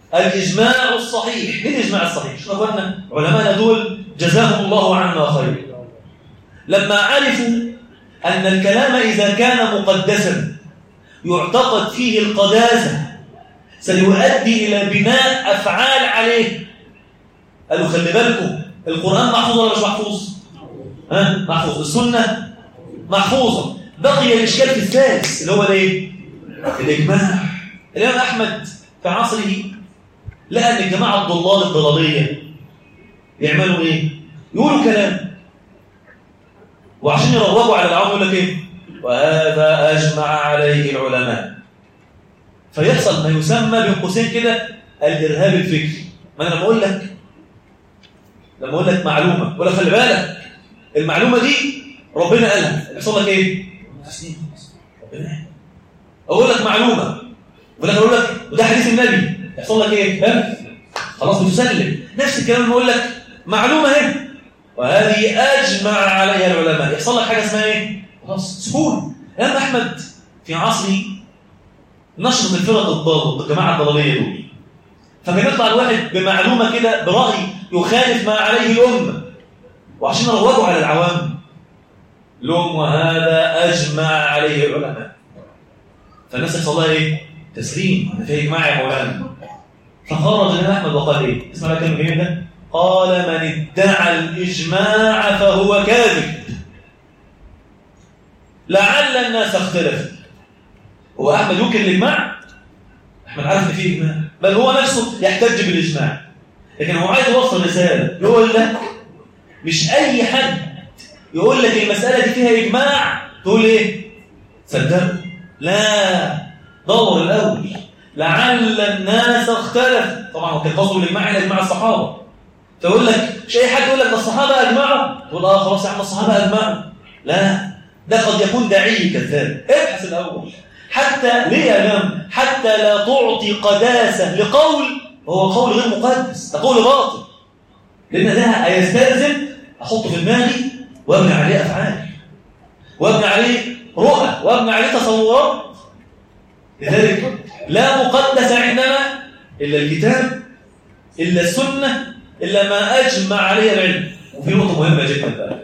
الإجماع الصحيح إيه الإجماع الصحيح شو قلنا علماءنا دول جزاهم الله عنا خير لما عرفوا أن الكلام إذا كان مقدسا يعتقد فيه القداسة سيؤدي إلى بناء أفعال عليه قالوا خلي بالكم القرآن محفوظ ولا مش محفوظ؟ ها محفوظ السنة محفوظة بقي الإشكال في الثالث اللي هو الايه؟ الإجماع الإمام أحمد في عصره لقى أن الجماعة الضلال الضلالية يعملوا إيه؟ يقولوا كلام وعشان يروجوا على العوام يقول لك إيه؟ وهذا أجمع عليه العلماء فيحصل ما يسمى بين قوسين كده الإرهاب الفكري ما أنا لما أقول لك لما أقول لك معلومة ولا خلي بالك المعلومة دي ربنا قالها يحصل لك إيه؟ ربنا أقول لك معلومة ولا أقول لك وده حديث النبي يحصل لك إيه؟ ها؟ خلاص بتسلم نفس الكلام لما أقول لك معلومة اهي وهذه أجمع عليها العلماء يحصل لك حاجة اسمها إيه؟ خلاص سكون الإمام أحمد في عصره نشر من فرق الضال الجماعة الضلالية دول فكان يطلع الواحد بمعلومة كده برأي يخالف ما عليه الأمة وعشان روجوا على العوام لهم وهذا أجمع عليه العلماء فالناس يحصل لها إيه؟ تسليم أنا في إجماع يا مولانا فخرج الإمام أحمد وقال إيه؟ اسمع الكلام الجميل ده قال من ادعى الإجماع فهو كاذب لعل الناس اختلفوا هو أحمد ينكر الإجماع أحمد عارف إن فيه إجماع بل هو نفسه يحتج بالإجماع لكن هو عايز يوصل رسالة يقول لك مش أي حد يقول لك المسألة دي فيها إجماع تقول إيه صدقوا لا دور الأول لعل الناس اختلف طبعا هو كان قصده بالإجماع إلى إجماع الصحابة فيقول لك مش أي حد يقول لك ده الصحابة أجمعوا تقول آه خلاص يا عم الصحابة أجمعوا لا ده قد يكون داعي كذاب ابحث الأول حتى ليه يا جماعة حتى لا تعطي قداسة لقول وهو قول غير مقدس ده قول باطل لأن ده هيستلزم أحطه في دماغي وابني عليه أفعال وابني عليه رؤى وابني عليه تصورات لذلك لا مقدس عندنا إلا الكتاب إلا السنة إلا ما أجمع عليه العلم وفي نقطة مهمة جدا بقى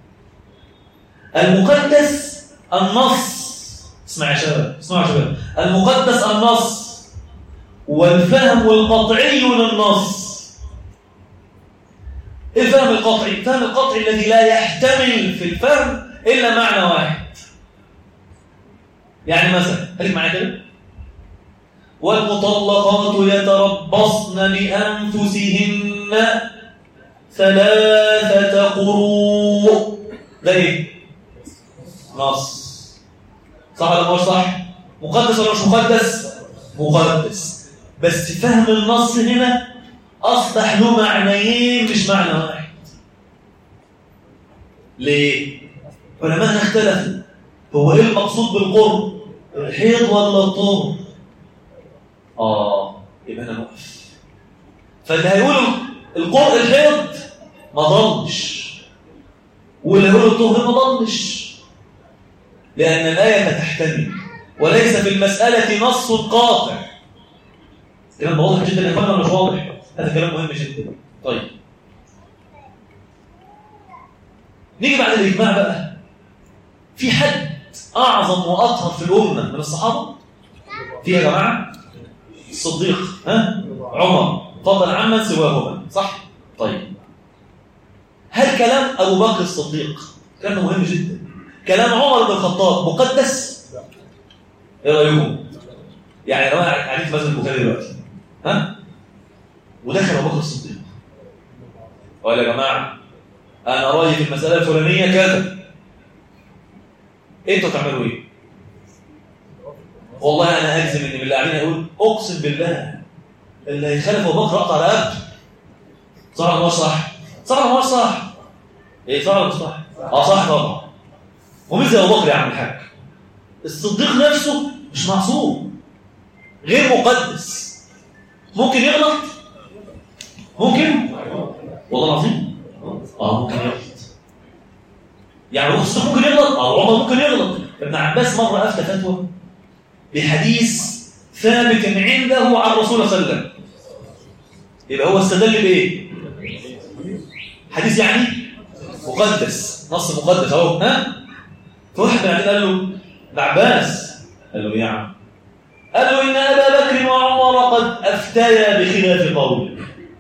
المقدس النص اسمع يا شباب اسمعوا يا شباب المقدس النص والفهم القطعي للنص الفهم القطعي الفهم القطعي الذي لا يحتمل في الفهم إلا معنى واحد يعني مثلا خليك معايا كده والمطلقات يتربصن بأنفسهن ثلاثة قروء ده ايه؟ نص صح ولا مش صح؟ مقدس ولا مش مقدس؟ مقدس بس فهم النص هنا أصبح له معنيين مش معنى واحد ليه؟ علماءنا اختلفوا هو ايه المقصود بالقرب؟ الحيض ولا الطهر؟ آه يبقى أنا نقف فاللي هيقولوا القرء الحيض ما ضلش واللي هيقولوا الطهر ما ضلش لأن الآية تحتمل وليس في المسألة نص قاطع كلام واضح جدا يا اخوانا مش واضح هذا كلام مهم جدا طيب نيجي بعد الإجماع بقى في حد أعظم وأطهر في الأمة من الصحابة في يا جماعة الصديق ها عمر فضل عمن سواهما صح طيب هل كلام أبو بكر الصديق كلام مهم جدا كلام عمر بن الخطاب مقدس ايه رايكم يعني لو انا قاعدين في مسجد البخاري دلوقتي ها ودخل ابو بكر الصديق قال يا جماعه انا رايي في المساله الفلانيه كذا انتوا تعملوا ايه والله انا اجزم ان اللي قاعدين يقول اقسم بالله اللي هيخالف ابو بكر اقطع رقبته صح ولا مش صح صح ولا مش صح ايه صح ولا مش صح اه صح طبعا ومين زي ابو بكر يا عم الحاج الصديق نفسه مش معصوم غير مقدس ممكن يغلط ممكن والله العظيم اه ممكن يغلط يعني هو الصديق ممكن يغلط اه عمر ممكن يغلط ابن عباس مره افتى فتوى بحديث ثابت عنده عن الرسول صلى الله عليه وسلم يبقى هو استدل بايه حديث يعني مقدس نص مقدس اهو ها فواحد من قال له ده عباس قال له يا عم قال له ان ابا بكر وعمر قد افتيا بخلاف قولك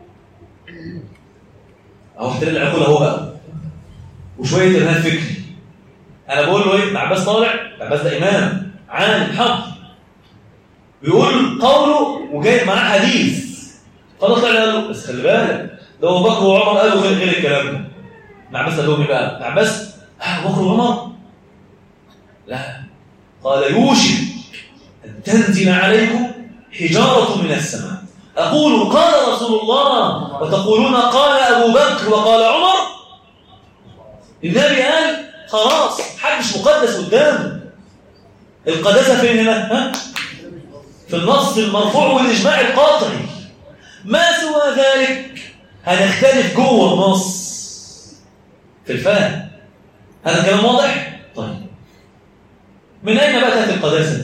اهو احتلال العقول اهو بقى وشويه ارهاب فكري انا بقول له ايه عباس طالع عباس ده امام عالم حق بيقول قوله وجايب معاه حديث فضل طلع قال له بس خلي بالك ده ابو بكر وعمر قالوا غير غير الكلام ده ابن عباس قال لهم ايه بقى ابن عباس ابو بكر وعمر لا قال يوشك ان تنزل عليكم حجاره من السماء اقول قال رسول الله وتقولون قال ابو بكر وقال عمر النبي قال خلاص حد مش مقدس قدامه القداسه فين هنا ها في النص المرفوع والاجماع القاطعي ما سوى ذلك هنختلف جوه النص في الفهم هذا الكلام واضح طيب من اين بقى تاتي القداسه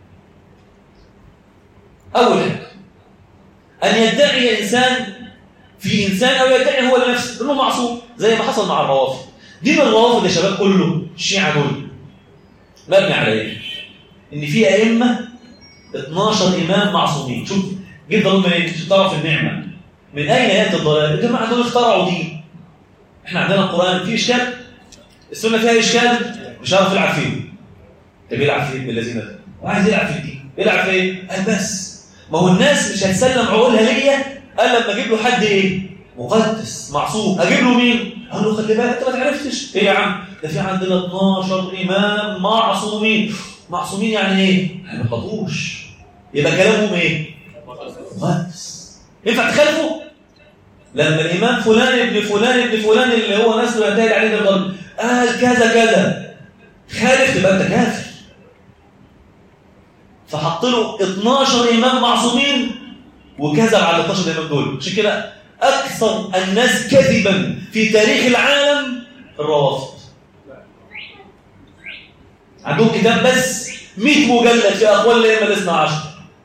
اول حاجه ان يدعي انسان في انسان او يدعي هو لنفسه انه معصوم زي ما حصل مع الروافض دين الروافض يا شباب كله الشيعه دول مبني على ايه ان في ائمه 12 امام معصومين شوف جيب ضلهم ايه مش تعرف النعمه من اين ياتي الضلال الجماعه دول اخترعوا دين احنا عندنا القران فيه اشكال السنه فيها اشكال مش عارف يلعب فيه طب يلعب فيه بالذين ده وعايز يلعب في الدين يلعب في ايه قال بس ما هو الناس مش هتسلم عقولها ليا قال لما اجيب له حد ايه مقدس معصوم اجيب له مين قال له خلي بالك انت ما تعرفتش ايه يا عم ده في عندنا 12 امام معصومين معصومين يعني ايه ما بيغلطوش يبقى كلامهم ايه مقدس ينفع تخالفه لما الامام فلان ابن فلان ابن فلان اللي هو نسله ينتهي عليه الضل قال كذا كذا خالف تبقى انت كافر فحط له 12 امام معصومين وكذب على 12 امام دول عشان كده اكثر الناس كذبا في تاريخ العالم الروافض عندهم كتاب بس 100 مجلد في اقوال الائمه الاثنى عشر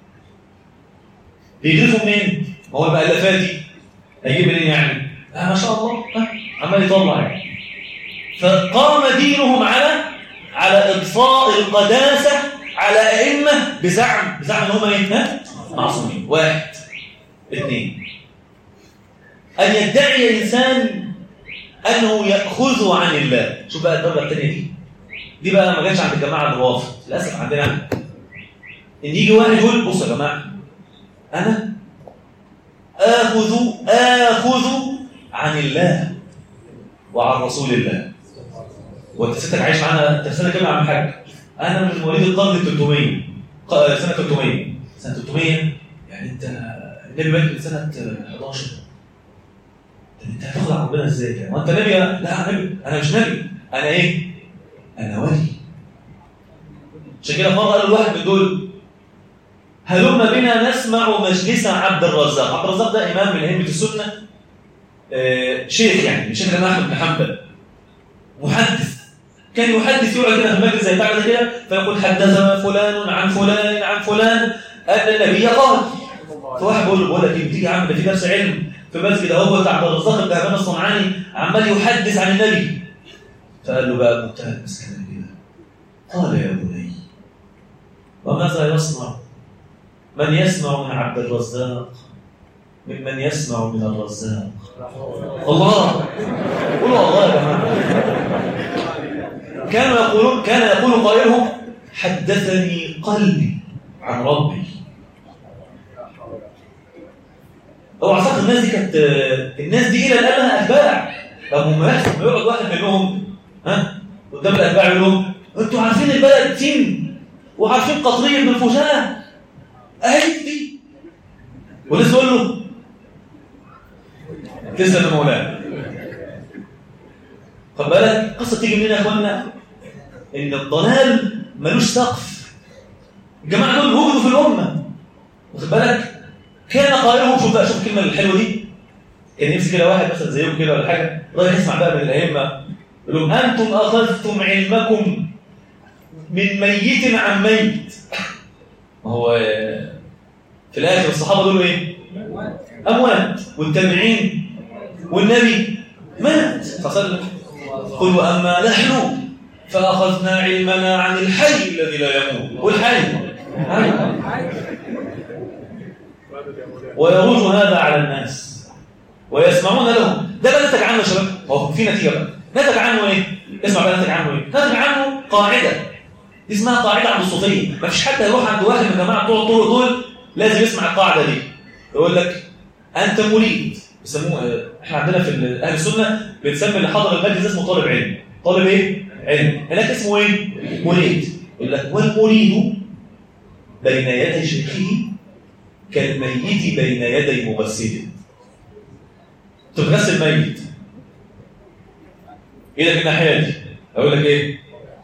بيجرفوا منين؟ ما هو المؤلفات دي هيجيب منين يعني؟ آه ما شاء الله آه عمال يطلع يعني فقام دينهم على على اضفاء القداسه على ائمه بزعم بزعم ان هم ايه؟ معصومين واحد اثنين ان يدعي انسان انه ياخذ عن الله شوف بقى الدرجه الثانيه دي دي بقى ما جاتش عند الجماعه الروافض للاسف عندنا ان يجي واحد يقول بصوا يا جماعه انا اخذ اخذ عن الله وعن رسول الله وانت ستك عايش معانا انت في سنه كام يا عم الحاج انا من مواليد القرن ال 300 سنه 300 سنه 300 يعني انت النبي مات من سنه 11 انت هتاخد عن ربنا ازاي يعني وانت نبي لا نبي انا مش نبي انا ايه انا ولي عشان كده مره قال الواحد من دول هلم بنا نسمع مجلس عبد الرزاق عبد الرزاق ده امام من ائمه السنه آه شيخ يعني شيخ الامام احمد بن حنبل محدث كان يحدث يقعد كده في المجلس زي بتاع كده فيقول حدثنا فلان عن فلان عن فلان ان النبي قال فواحد بيقول له بقول لك ايه بتيجي يا عم ده في درس علم في مسجد اهو بتاع عبد الرزاق بن همام الصنعاني عمال يحدث عن النبي فقال له بقى متهم مسكين كده قال يا بني وماذا يصنع من يسمع من عبد الرزاق ممن يسمع من الرزاق الله قولوا الله يا جماعه كانوا يقولون كان يقول قائلهم حدثني قلبي عن ربي هو اعتقد الناس دي كانت الناس دي الى الان لها اتباع لما يحصل يقعد واحد منهم ها قدام الاتباع يقول لهم انتوا عارفين البلد تيم وعارفين قطريه بن فلان اهي دي والناس تقول له تسلم يا مولانا خد بالك قصه تيجي منين يا اخوانا ان الضلال ملوش سقف الجماعه دول وجدوا في الامه واخد بالك كان قائلهم شوف بقى شوف الكلمه الحلوه دي كان يمسك كده واحد مثلا زيهم كده ولا حاجه رايح يسمع بقى من الائمه يقول لهم انتم اخذتم علمكم من ميت عن ميت ما هو في الاخر الصحابه دول ايه أموات والتابعين والنبي مات فصلى قل وأما نحن فأخذنا علمنا عن الحي الذي لا يموت والحي ويروج هذا على الناس ويسمعون له ده بقى نتج عنه يا شباب هو في نتيجه بقى نتج عنه ايه اسمع بقى نتج عنه ايه نتج عنه قاعده دي اسمها قاعده عند الصوفيه ما فيش حد هيروح عند واحد من الجماعه بتوع الطرق دول لازم يسمع القاعده دي يقول لك انت مريد بيسموه احنا عندنا في اهل السنه بنسمي اللي حضر المجلس اسمه طالب علم طالب ايه علم هناك اسمه ايه مريد يقول لك والمريد بين يدي شيخه كالميت بين يدي مغسله تغسل ميت ايدك الناحيه دي اقول لك ايه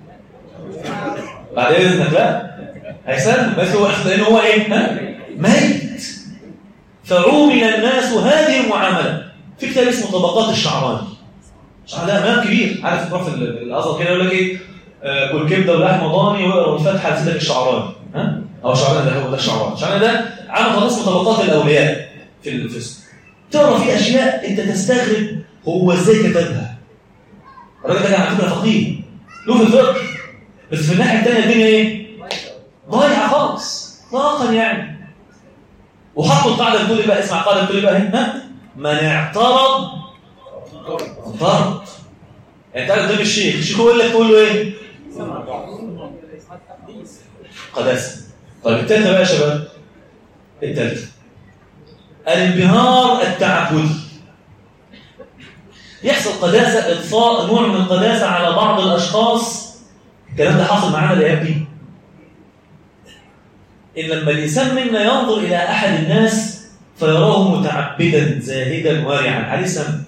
بعد اذنك لا هيسلم بس هو لان هو ايه ها ميت فعومل الناس هذه المعامله في كتاب اسمه طبقات الشعراني شعراني ده امام كبير عارف تروح في الازهر كده يقول لك ايه آه كل كبده ولحمه ضاني واقرا الفاتحه لسيدك الشعراني ها او شعراني ده هو ده الشعراني الشعراني ده عمل اسمه طبقات الاولياء في الفسق تقرا في اشياء انت تستغرب هو ازاي كتبها الراجل ده كان على فكره فقيه له في الفقه بس في الناحيه الثانيه الدنيا ايه ضايعه خالص اطلاقا يعني وحطوا القاعده بتقول بقى اسمع القاعده بتقول بقى ها من اعترض انطرد يعني تعالى قدام الشيخ الشيخ يقول لك تقول له ايه قداسه طيب الثالثه بقى يا شباب الثالثه الانبهار التعبدي يحصل قداسه اضفاء نوع من القداسه على بعض الاشخاص الكلام ده حاصل معانا الايام دي ان لما الانسان منا ينظر الى احد الناس فيراه متعبدا زاهدا وارعا عليه سمت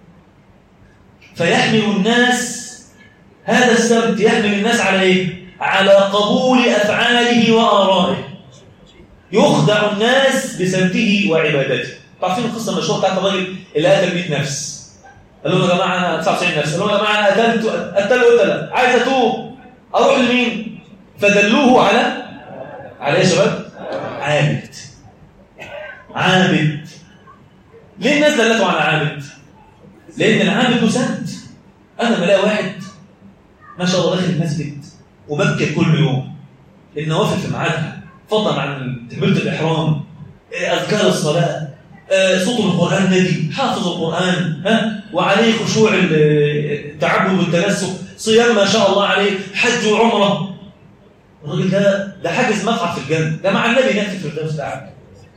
فيحمل الناس هذا السمت يحمل الناس على ايه على قبول افعاله وارائه يخدع الناس بسمته وعبادته عارفين القصه المشهوره بتاعت الراجل اللي قتل 100 نفس قال لهم يا جماعه انا 99 نفس قال لهم يا جماعه انا قتلت قتل قتله عايز اتوب اروح لمين فدلوه على على ايه يا شباب عابد عابد ليه الناس دلته على عابد لان العابد له سمت انا بلاقي واحد ما شاء الله داخل المسجد وبكر كل يوم النوافل في ميعادها فضلا عن تكبيره الاحرام اذكار الصلاه صوت القران نادي حافظ القران ها وعليه خشوع التعبد والتنسك صيام ما شاء الله عليه حج وعمره الراجل ده ده حاجز مقعد في الجنه ده مع النبي نفسه في الفردوس ده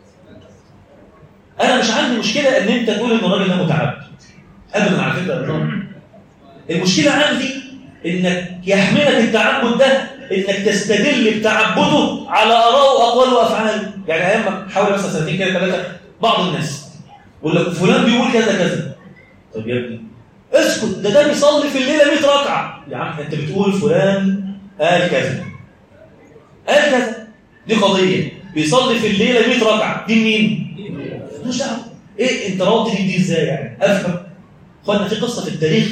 انا مش عندي مشكله ان انت تقول ان الراجل ده متعبد ابدا على فكره النظام المشكله عندي انك يحملك التعبد ده انك تستدل بتعبده على اراء واقوال وافعال يعني ايام حوالي مثلا سنتين كده ثلاثه بعض الناس يقول لك فلان بيقول كذا كذا طب يا ابني اسكت ده ده بيصلي في الليله 100 ركعه يا عم انت بتقول فلان قال كذا قال كذا دي قضيه بيصلي في الليله 100 ركعه دي مين مش دعوه ايه انت راضي دي, دي ازاي يعني افهم اخوانا في قصه في التاريخ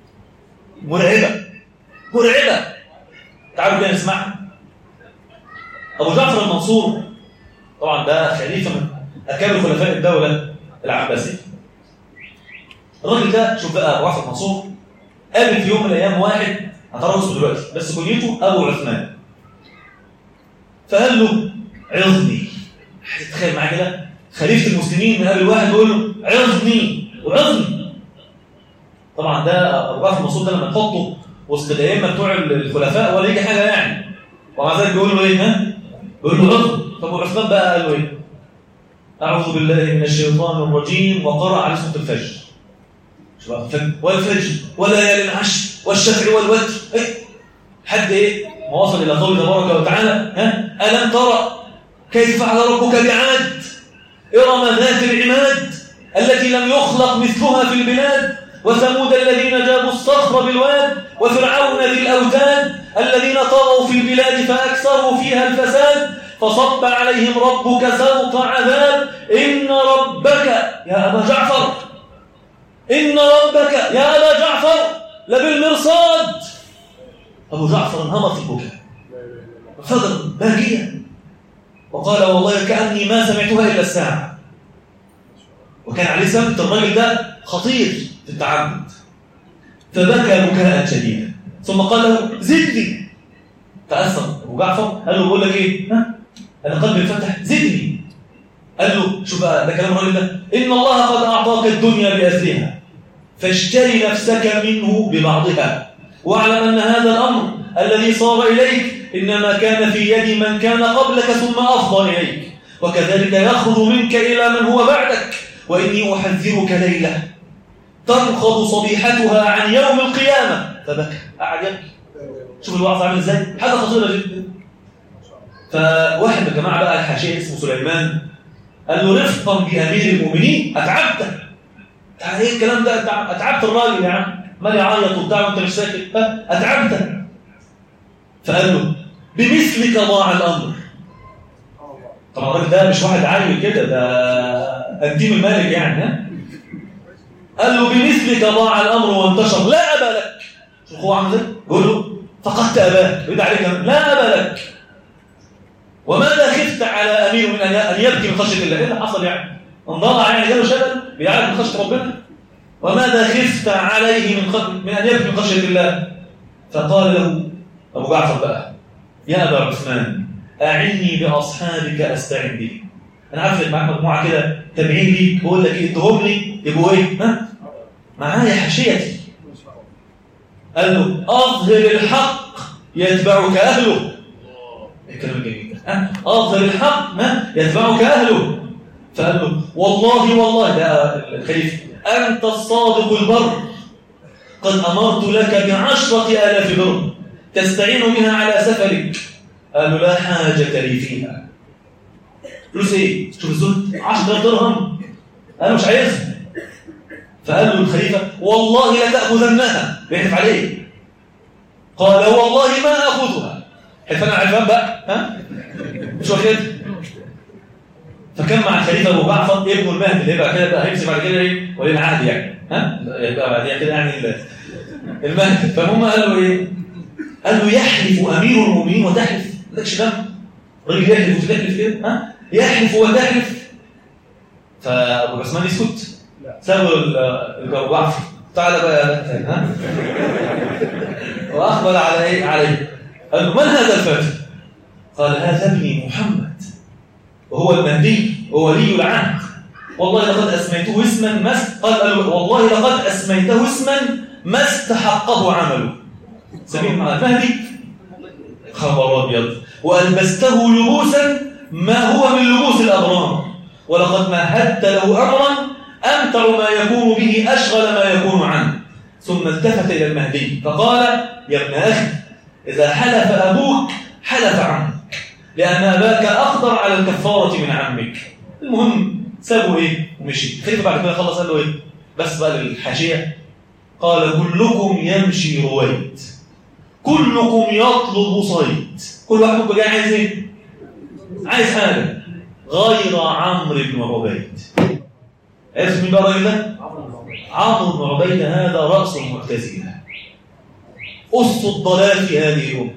مرعبه مرعبه تعالوا كده نسمعها ابو جعفر المنصور طبعا ده خليفه من اكابر خلفاء الدوله العباسيه الراجل ده شوف بقى ابو جعفر المنصور قابل في يوم من الايام واحد هتعرف اسمه دلوقتي بس كنيته ابو عثمان فقال له عظني تخيل معايا كده خليفه المسلمين من قبل واحد يقول له عظني وعظني طبعا ده ابو جعفر المنصور ده لما تحطه وسط الائمه بتوع الخلفاء ولا يجي حاجه يعني ومع ذلك بيقول له ايه ها؟ بيقول له عظني طب عثمان بقى قال له ايه؟ اعوذ بالله من الشيطان الرجيم وقرأ على سوره الفجر والفجر وليالي العشر والشفع والوتر ايه حد ايه ما وصل الى قوله تبارك وتعالى ها الم ترى كيف فعل ربك بعاد ارم ذات العماد التي لم يخلق مثلها في البلاد وثمود الذين جابوا الصخر بالواد وفرعون ذي الاوتاد الذين طغوا في البلاد فاكثروا فيها الفساد فصب عليهم ربك سوط عذاب ان ربك يا ابا جعفر إن ربك يا أبا جعفر لبالمرصاد أبو جعفر انهمر في البكاء فضل باكيا وقال والله كأني ما سمعتها إلا الساعة وكان عليه سمت الراجل ده خطير في التعبد فبكى بكاء شديدا ثم قال له زدني تأثر أبو جعفر قال له بقول لك إيه ها أنا قلبي انفتح زدني قال له شوف بقى ده كلام الراجل ده إن الله قد أعطاك الدنيا بأسرها فاشتري نفسك منه ببعضها واعلم أن هذا الأمر الذي صار إليك إنما كان في يد من كان قبلك ثم أفضى إليك وكذلك يخرج منك إلى من هو بعدك وإني أحذرك ليلة تنخض صبيحتها عن يوم القيامة فبكى قعد يبكي شوف الوعظ عامل ازاي حاجة خطيرة جدا فواحد من الجماعة بقى الحاشية اسمه سليمان قال له رفقا بأمير المؤمنين أتعبت ايه الكلام ده أتعبت الراجل يا عم مالي يعيط وبتاع وانت مش ساكت أتعبت فقال له بمثلك ضاع الأمر طبعا الراجل ده مش واحد عيل كده ده انتيم الملك يعني ها قال له بمثلك ضاع الأمر وانتشر لا أبا لك شوف هو عامل ازاي يقول له فقدت أباك يريد عليك لا أبا لك وماذا خفت على أمير من أن يبكي من خشية الله إيه اللي حصل يعني انضلع يعني جاله شلل بيعرف من خشية ربنا وماذا خفت عليه من, خ... من أن يبكي من خشية الله فقال له أبو جعفر بقى يا أبا عثمان أعني بأصحابك أستعن بهم أنا عارف إن معاك مجموعة كده تابعين لي بقول لك إيه ادهم لي يبقوا إيه ها معايا حاشيتي قال له أظهر الحق يتبعك أهله الكلام الجميل ده ها أظهر الحق ما يتبعك أهله فقال له والله والله ده الخليفة أنت الصادق البر قد أمرت لك بعشرة آلاف درهم تستعين بها على سفرك قال له لا حاجة لي فيها فلوس ايه؟ شوف الزهد 10000 درهم انا مش عايزها فقال له الخليفة والله لتأخذنها بيحلف عليه قال والله ما أخذها حلفان عرفان بقى ها؟ مش واخد فكان مع الخليفة أبو جعفر ابن المهدي اللي يبقى كده بقى هيمسك بعد كده ايه ولي العهد يعني ها؟ يبقى بعدين كده يعني المهدي فهم قالوا ايه؟ قال له يحلف أمير المؤمنين وتحلف مالكش دم راجل يحلف وتحلف كده ها؟ يحلف وتحلف فأبو عثمان يسكت سابوا الجوعف تعالى بقى يا ها وأقبل على إيه عليه قال له من هذا الفتى قال هذا ابني محمد وهو المهدي وولي العهد والله لقد أسميته اسما ما قال, قال والله لقد أسميته اسما ما استحقه عمله سميه مع المهدي خبر أبيض وألبسته لبوسا ما هو من لبوس الأبرار ولقد مهدت له أمرا أمتع ما يكون به أشغل ما يكون عنه ثم التفت إلى المهدي فقال يا ابن أخي إذا حلف أبوك حلف عنك لأن أباك أقدر على الكفارة من عمك المهم سابوا إيه ومشي خليفة بعد كده خلص قال له إيه بس بقى للحاشية قال كلكم يمشي رويد كلكم يطلب صيد كل واحد منكم جاي عايز ايه عايز حاجه غير عمرو بن عبيد عرفت مين بقى الراجل ده عمرو بن عبيد هذا راس المعتزله أس الضلال في هذه الأمة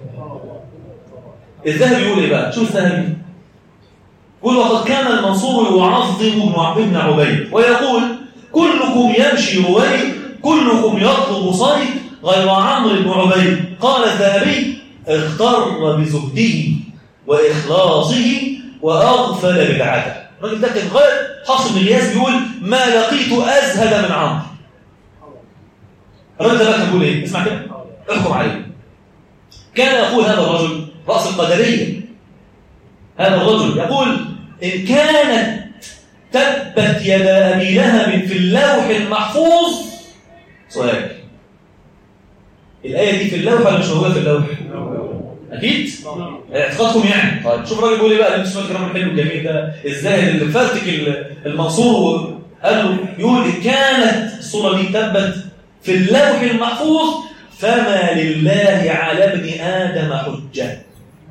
الذهبي يقول إيه بقى؟ شوف الذهبي يقول وقد كان المنصور يعظم ابن عبيد ويقول كلكم يمشي رويد كلكم يطلب صيد غير عمرو بن عبيد قال الذهبي اغتر بزهده وإخلاصه وأغفل بدعته الراجل ده كان غير حفص بن غياث بيقول ما لقيت أزهد من عمرو الراجل ده بقى كان بيقول إيه؟ اسمع كده احكم عليه كان يقول هذا الرجل رأس القدرية هذا الرجل يقول إن كانت تبت يد أبي لهب في اللوح المحفوظ سؤال الآية دي في اللوح ولا مش موجودة في اللوح؟ أكيد؟ اعتقادكم يعني طيب شوف الراجل بيقول ايه بقى انتوا الكلام الحلو الجميل ده ازاي اللي فرتك المنصور قال له يقول إن كانت الصورة دي تبت في اللوح المحفوظ فما لله على ابن آدم حجة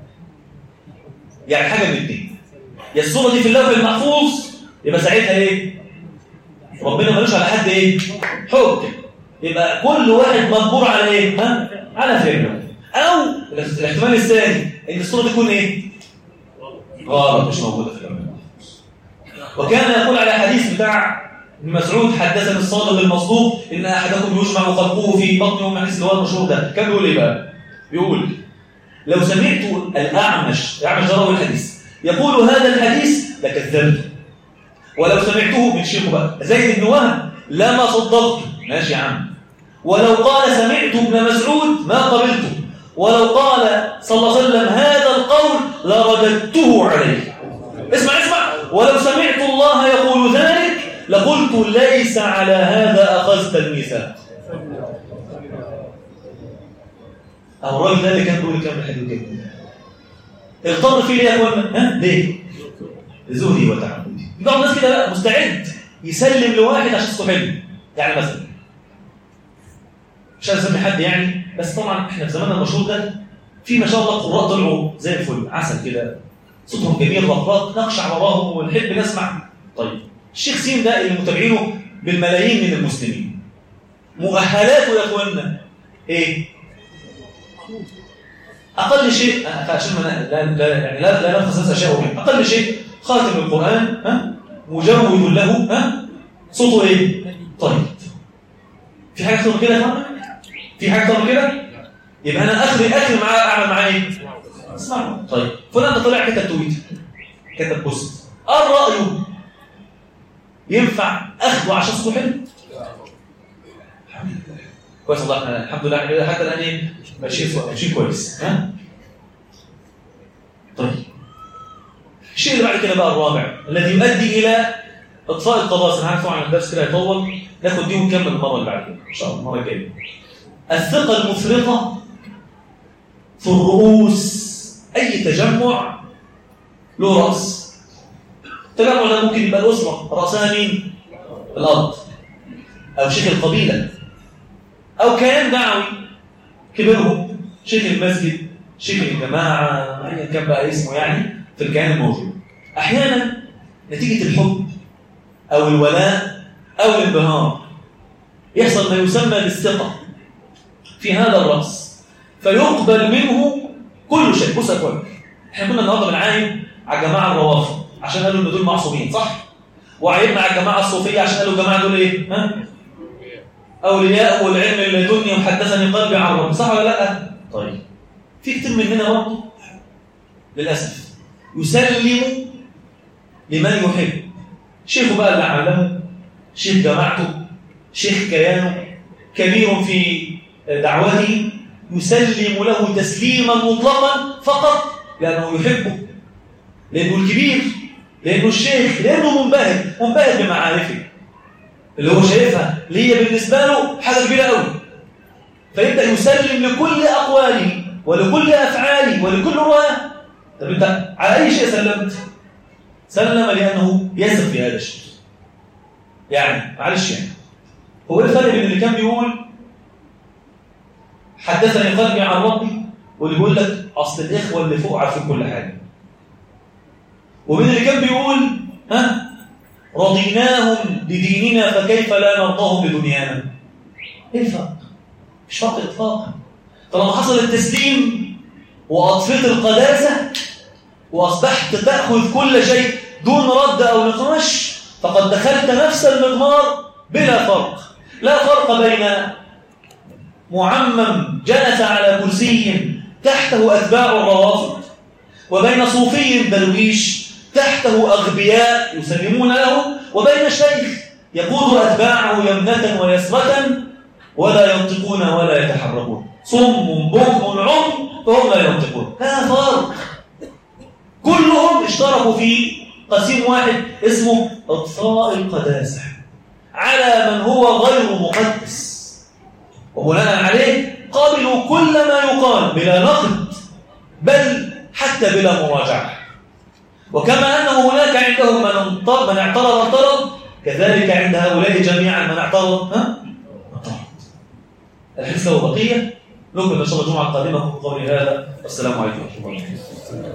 يعني حاجة من الاثنين يا الصورة دي في اللوح المحفوظ يبقى ساعتها ايه؟ ربنا ملوش على حد ايه؟ حجة يبقى كل واحد مجبور على ايه؟ ها؟ على فهمه او الاحتمال الثاني ان الصورة تكون ايه؟ غلط مش موجودة في اللوح المحفوظ وكان يقول على حديث بتاع ابن مسعود حدثني الصادق المصدوق ان احدكم يجمع خلقه في بطن ام حديث اللي هو المشهور ده كان بيقول ايه بقى بيقول لو سمعت الاعمش الاعمش روى الحديث يقول هذا الحديث لكذبته ولو سمعته من شيخه بقى زيد بن وهب لما صدقته ماشي يا عم ولو قال سمعت ابن مسعود ما قبلته ولو قال صلى الله عليه وسلم هذا القول لرددته عليه اسمع اسمع ولو سمعت الله يقول ذلك لقلت ليس على هذا أخذت الميثاق أو الراجل ده اللي كان بيقول كام الحديث كده اغتر فيه ليه يا اخوانا ها ليه زهدي وتعبدي بعض الناس كده بقى مستعد يسلم لواحد عشان صوته حلو يعني مثلا مش عايز اسمي حد يعني بس طبعا احنا في زماننا المشهور ده في ما شاء الله قراء طلعوا زي الفل عسل كده صوتهم جميل رقراق نقشع وراهم ونحب نسمع طيب الشيخ سين ده اللي متابعينه بالملايين من المسلمين مؤهلاته يا اخوانا ايه اقل شيء عشان ما لا لا يعني لا لا نفخص اشياء منه اقل شيء خاتم القران ها مجود له ها صوته ايه طيب في حاجه اكتر من كده يا اخوانا في حاجه اكتر من كده يبقى انا اخري اخري معاه اعمل معاه ايه اسمعوا طيب فلان ده طلع كتب تويتر كتب بوست قال رايه ينفع اخده عشان صوته حلو كويس والله احنا الحمد لله احنا حتى الان ايه ماشيين ماشيين كويس ها طيب الشيء اللي بعد كده بقى الرابع الذي يؤدي الى اطفاء القداسه انا عارف طبعا الدرس كده هيطول ناخد دي ونكمل المره اللي بعد كده ان شاء الله المره الجايه الثقه المفرطه في الرؤوس اي تجمع له راس التجمع ده ممكن يبقى الاسره راسها مين الارض او شيخ القبيله او كيان دعوي كبيرهم شيخ المسجد شيخ الجماعه ايا كان بقى اسمه يعني في الكيان الموجود احيانا نتيجه الحب او الولاء او الانبهار يحصل ما يسمى بالثقه في هذا الراس فيقبل منه كل شيء بص يا كويس احنا كنا النهارده بنعاين على الجماعه الروافض عشان قالوا ان دول معصومين صح وعيبنا على الجماعه الصوفيه عشان قالوا الجماعه دول ايه ها اولياء والعلم اللدني وحدثني قلبي عن ربي صح ولا لا طيب في كتير مننا برضه للاسف يسلم لمن يحب شيخه بقى اللي علمه شيخ جماعته شيخ كيانه كبير في دعوته يسلم له تسليما مطلقا فقط لانه يحبه لانه الكبير لانه الشيخ لانه منبهر منبهر بمعارفه اللي هو شايفها اللي هي بالنسبه له حاجه كبيره قوي فيبدا يسلم لكل اقواله ولكل افعاله ولكل رؤاه طب انت على اي شيء سلمت سلم لانه يثق في هذا الشيء يعني معلش يعني هو ايه الفرق بين اللي كان بيقول حدثني قلبي عن ربي واللي بيقول لك اصل الاخوه اللي فوق عارفين كل حاجه ومن اللي كان بيقول ها رضيناهم بديننا فكيف لا نرضاهم بدنيانا ايه الفرق مش فرق اطلاقا طالما حصل التسليم واطفيت القداسه واصبحت تاخذ كل شيء دون رد او نقاش فقد دخلت نفس المضمار بلا فرق لا فرق بين معمم جلس على كرسي تحته اتباع الروافض وبين صوفي درويش تحته أغبياء يسلمون له وبين شيخ يقود أتباعه يمنة ويسرة ولا ينطقون ولا يتحركون صم بكم عم فهم لا ينطقون لا فرق كلهم اشتركوا في قسيم واحد اسمه إطفاء القداسة على من هو غير مقدس وبناء عليه قابلوا كل ما يقال بلا نقد بل حتى بلا مراجعه وكما أنه هناك عندهم من من اعترض اعترض كذلك عند هؤلاء جميعا من اعترض ها اعترض الحديث له بقية نكمل إن شاء الله الجمعة القادمة قولي هذا والسلام عليكم ورحمة الله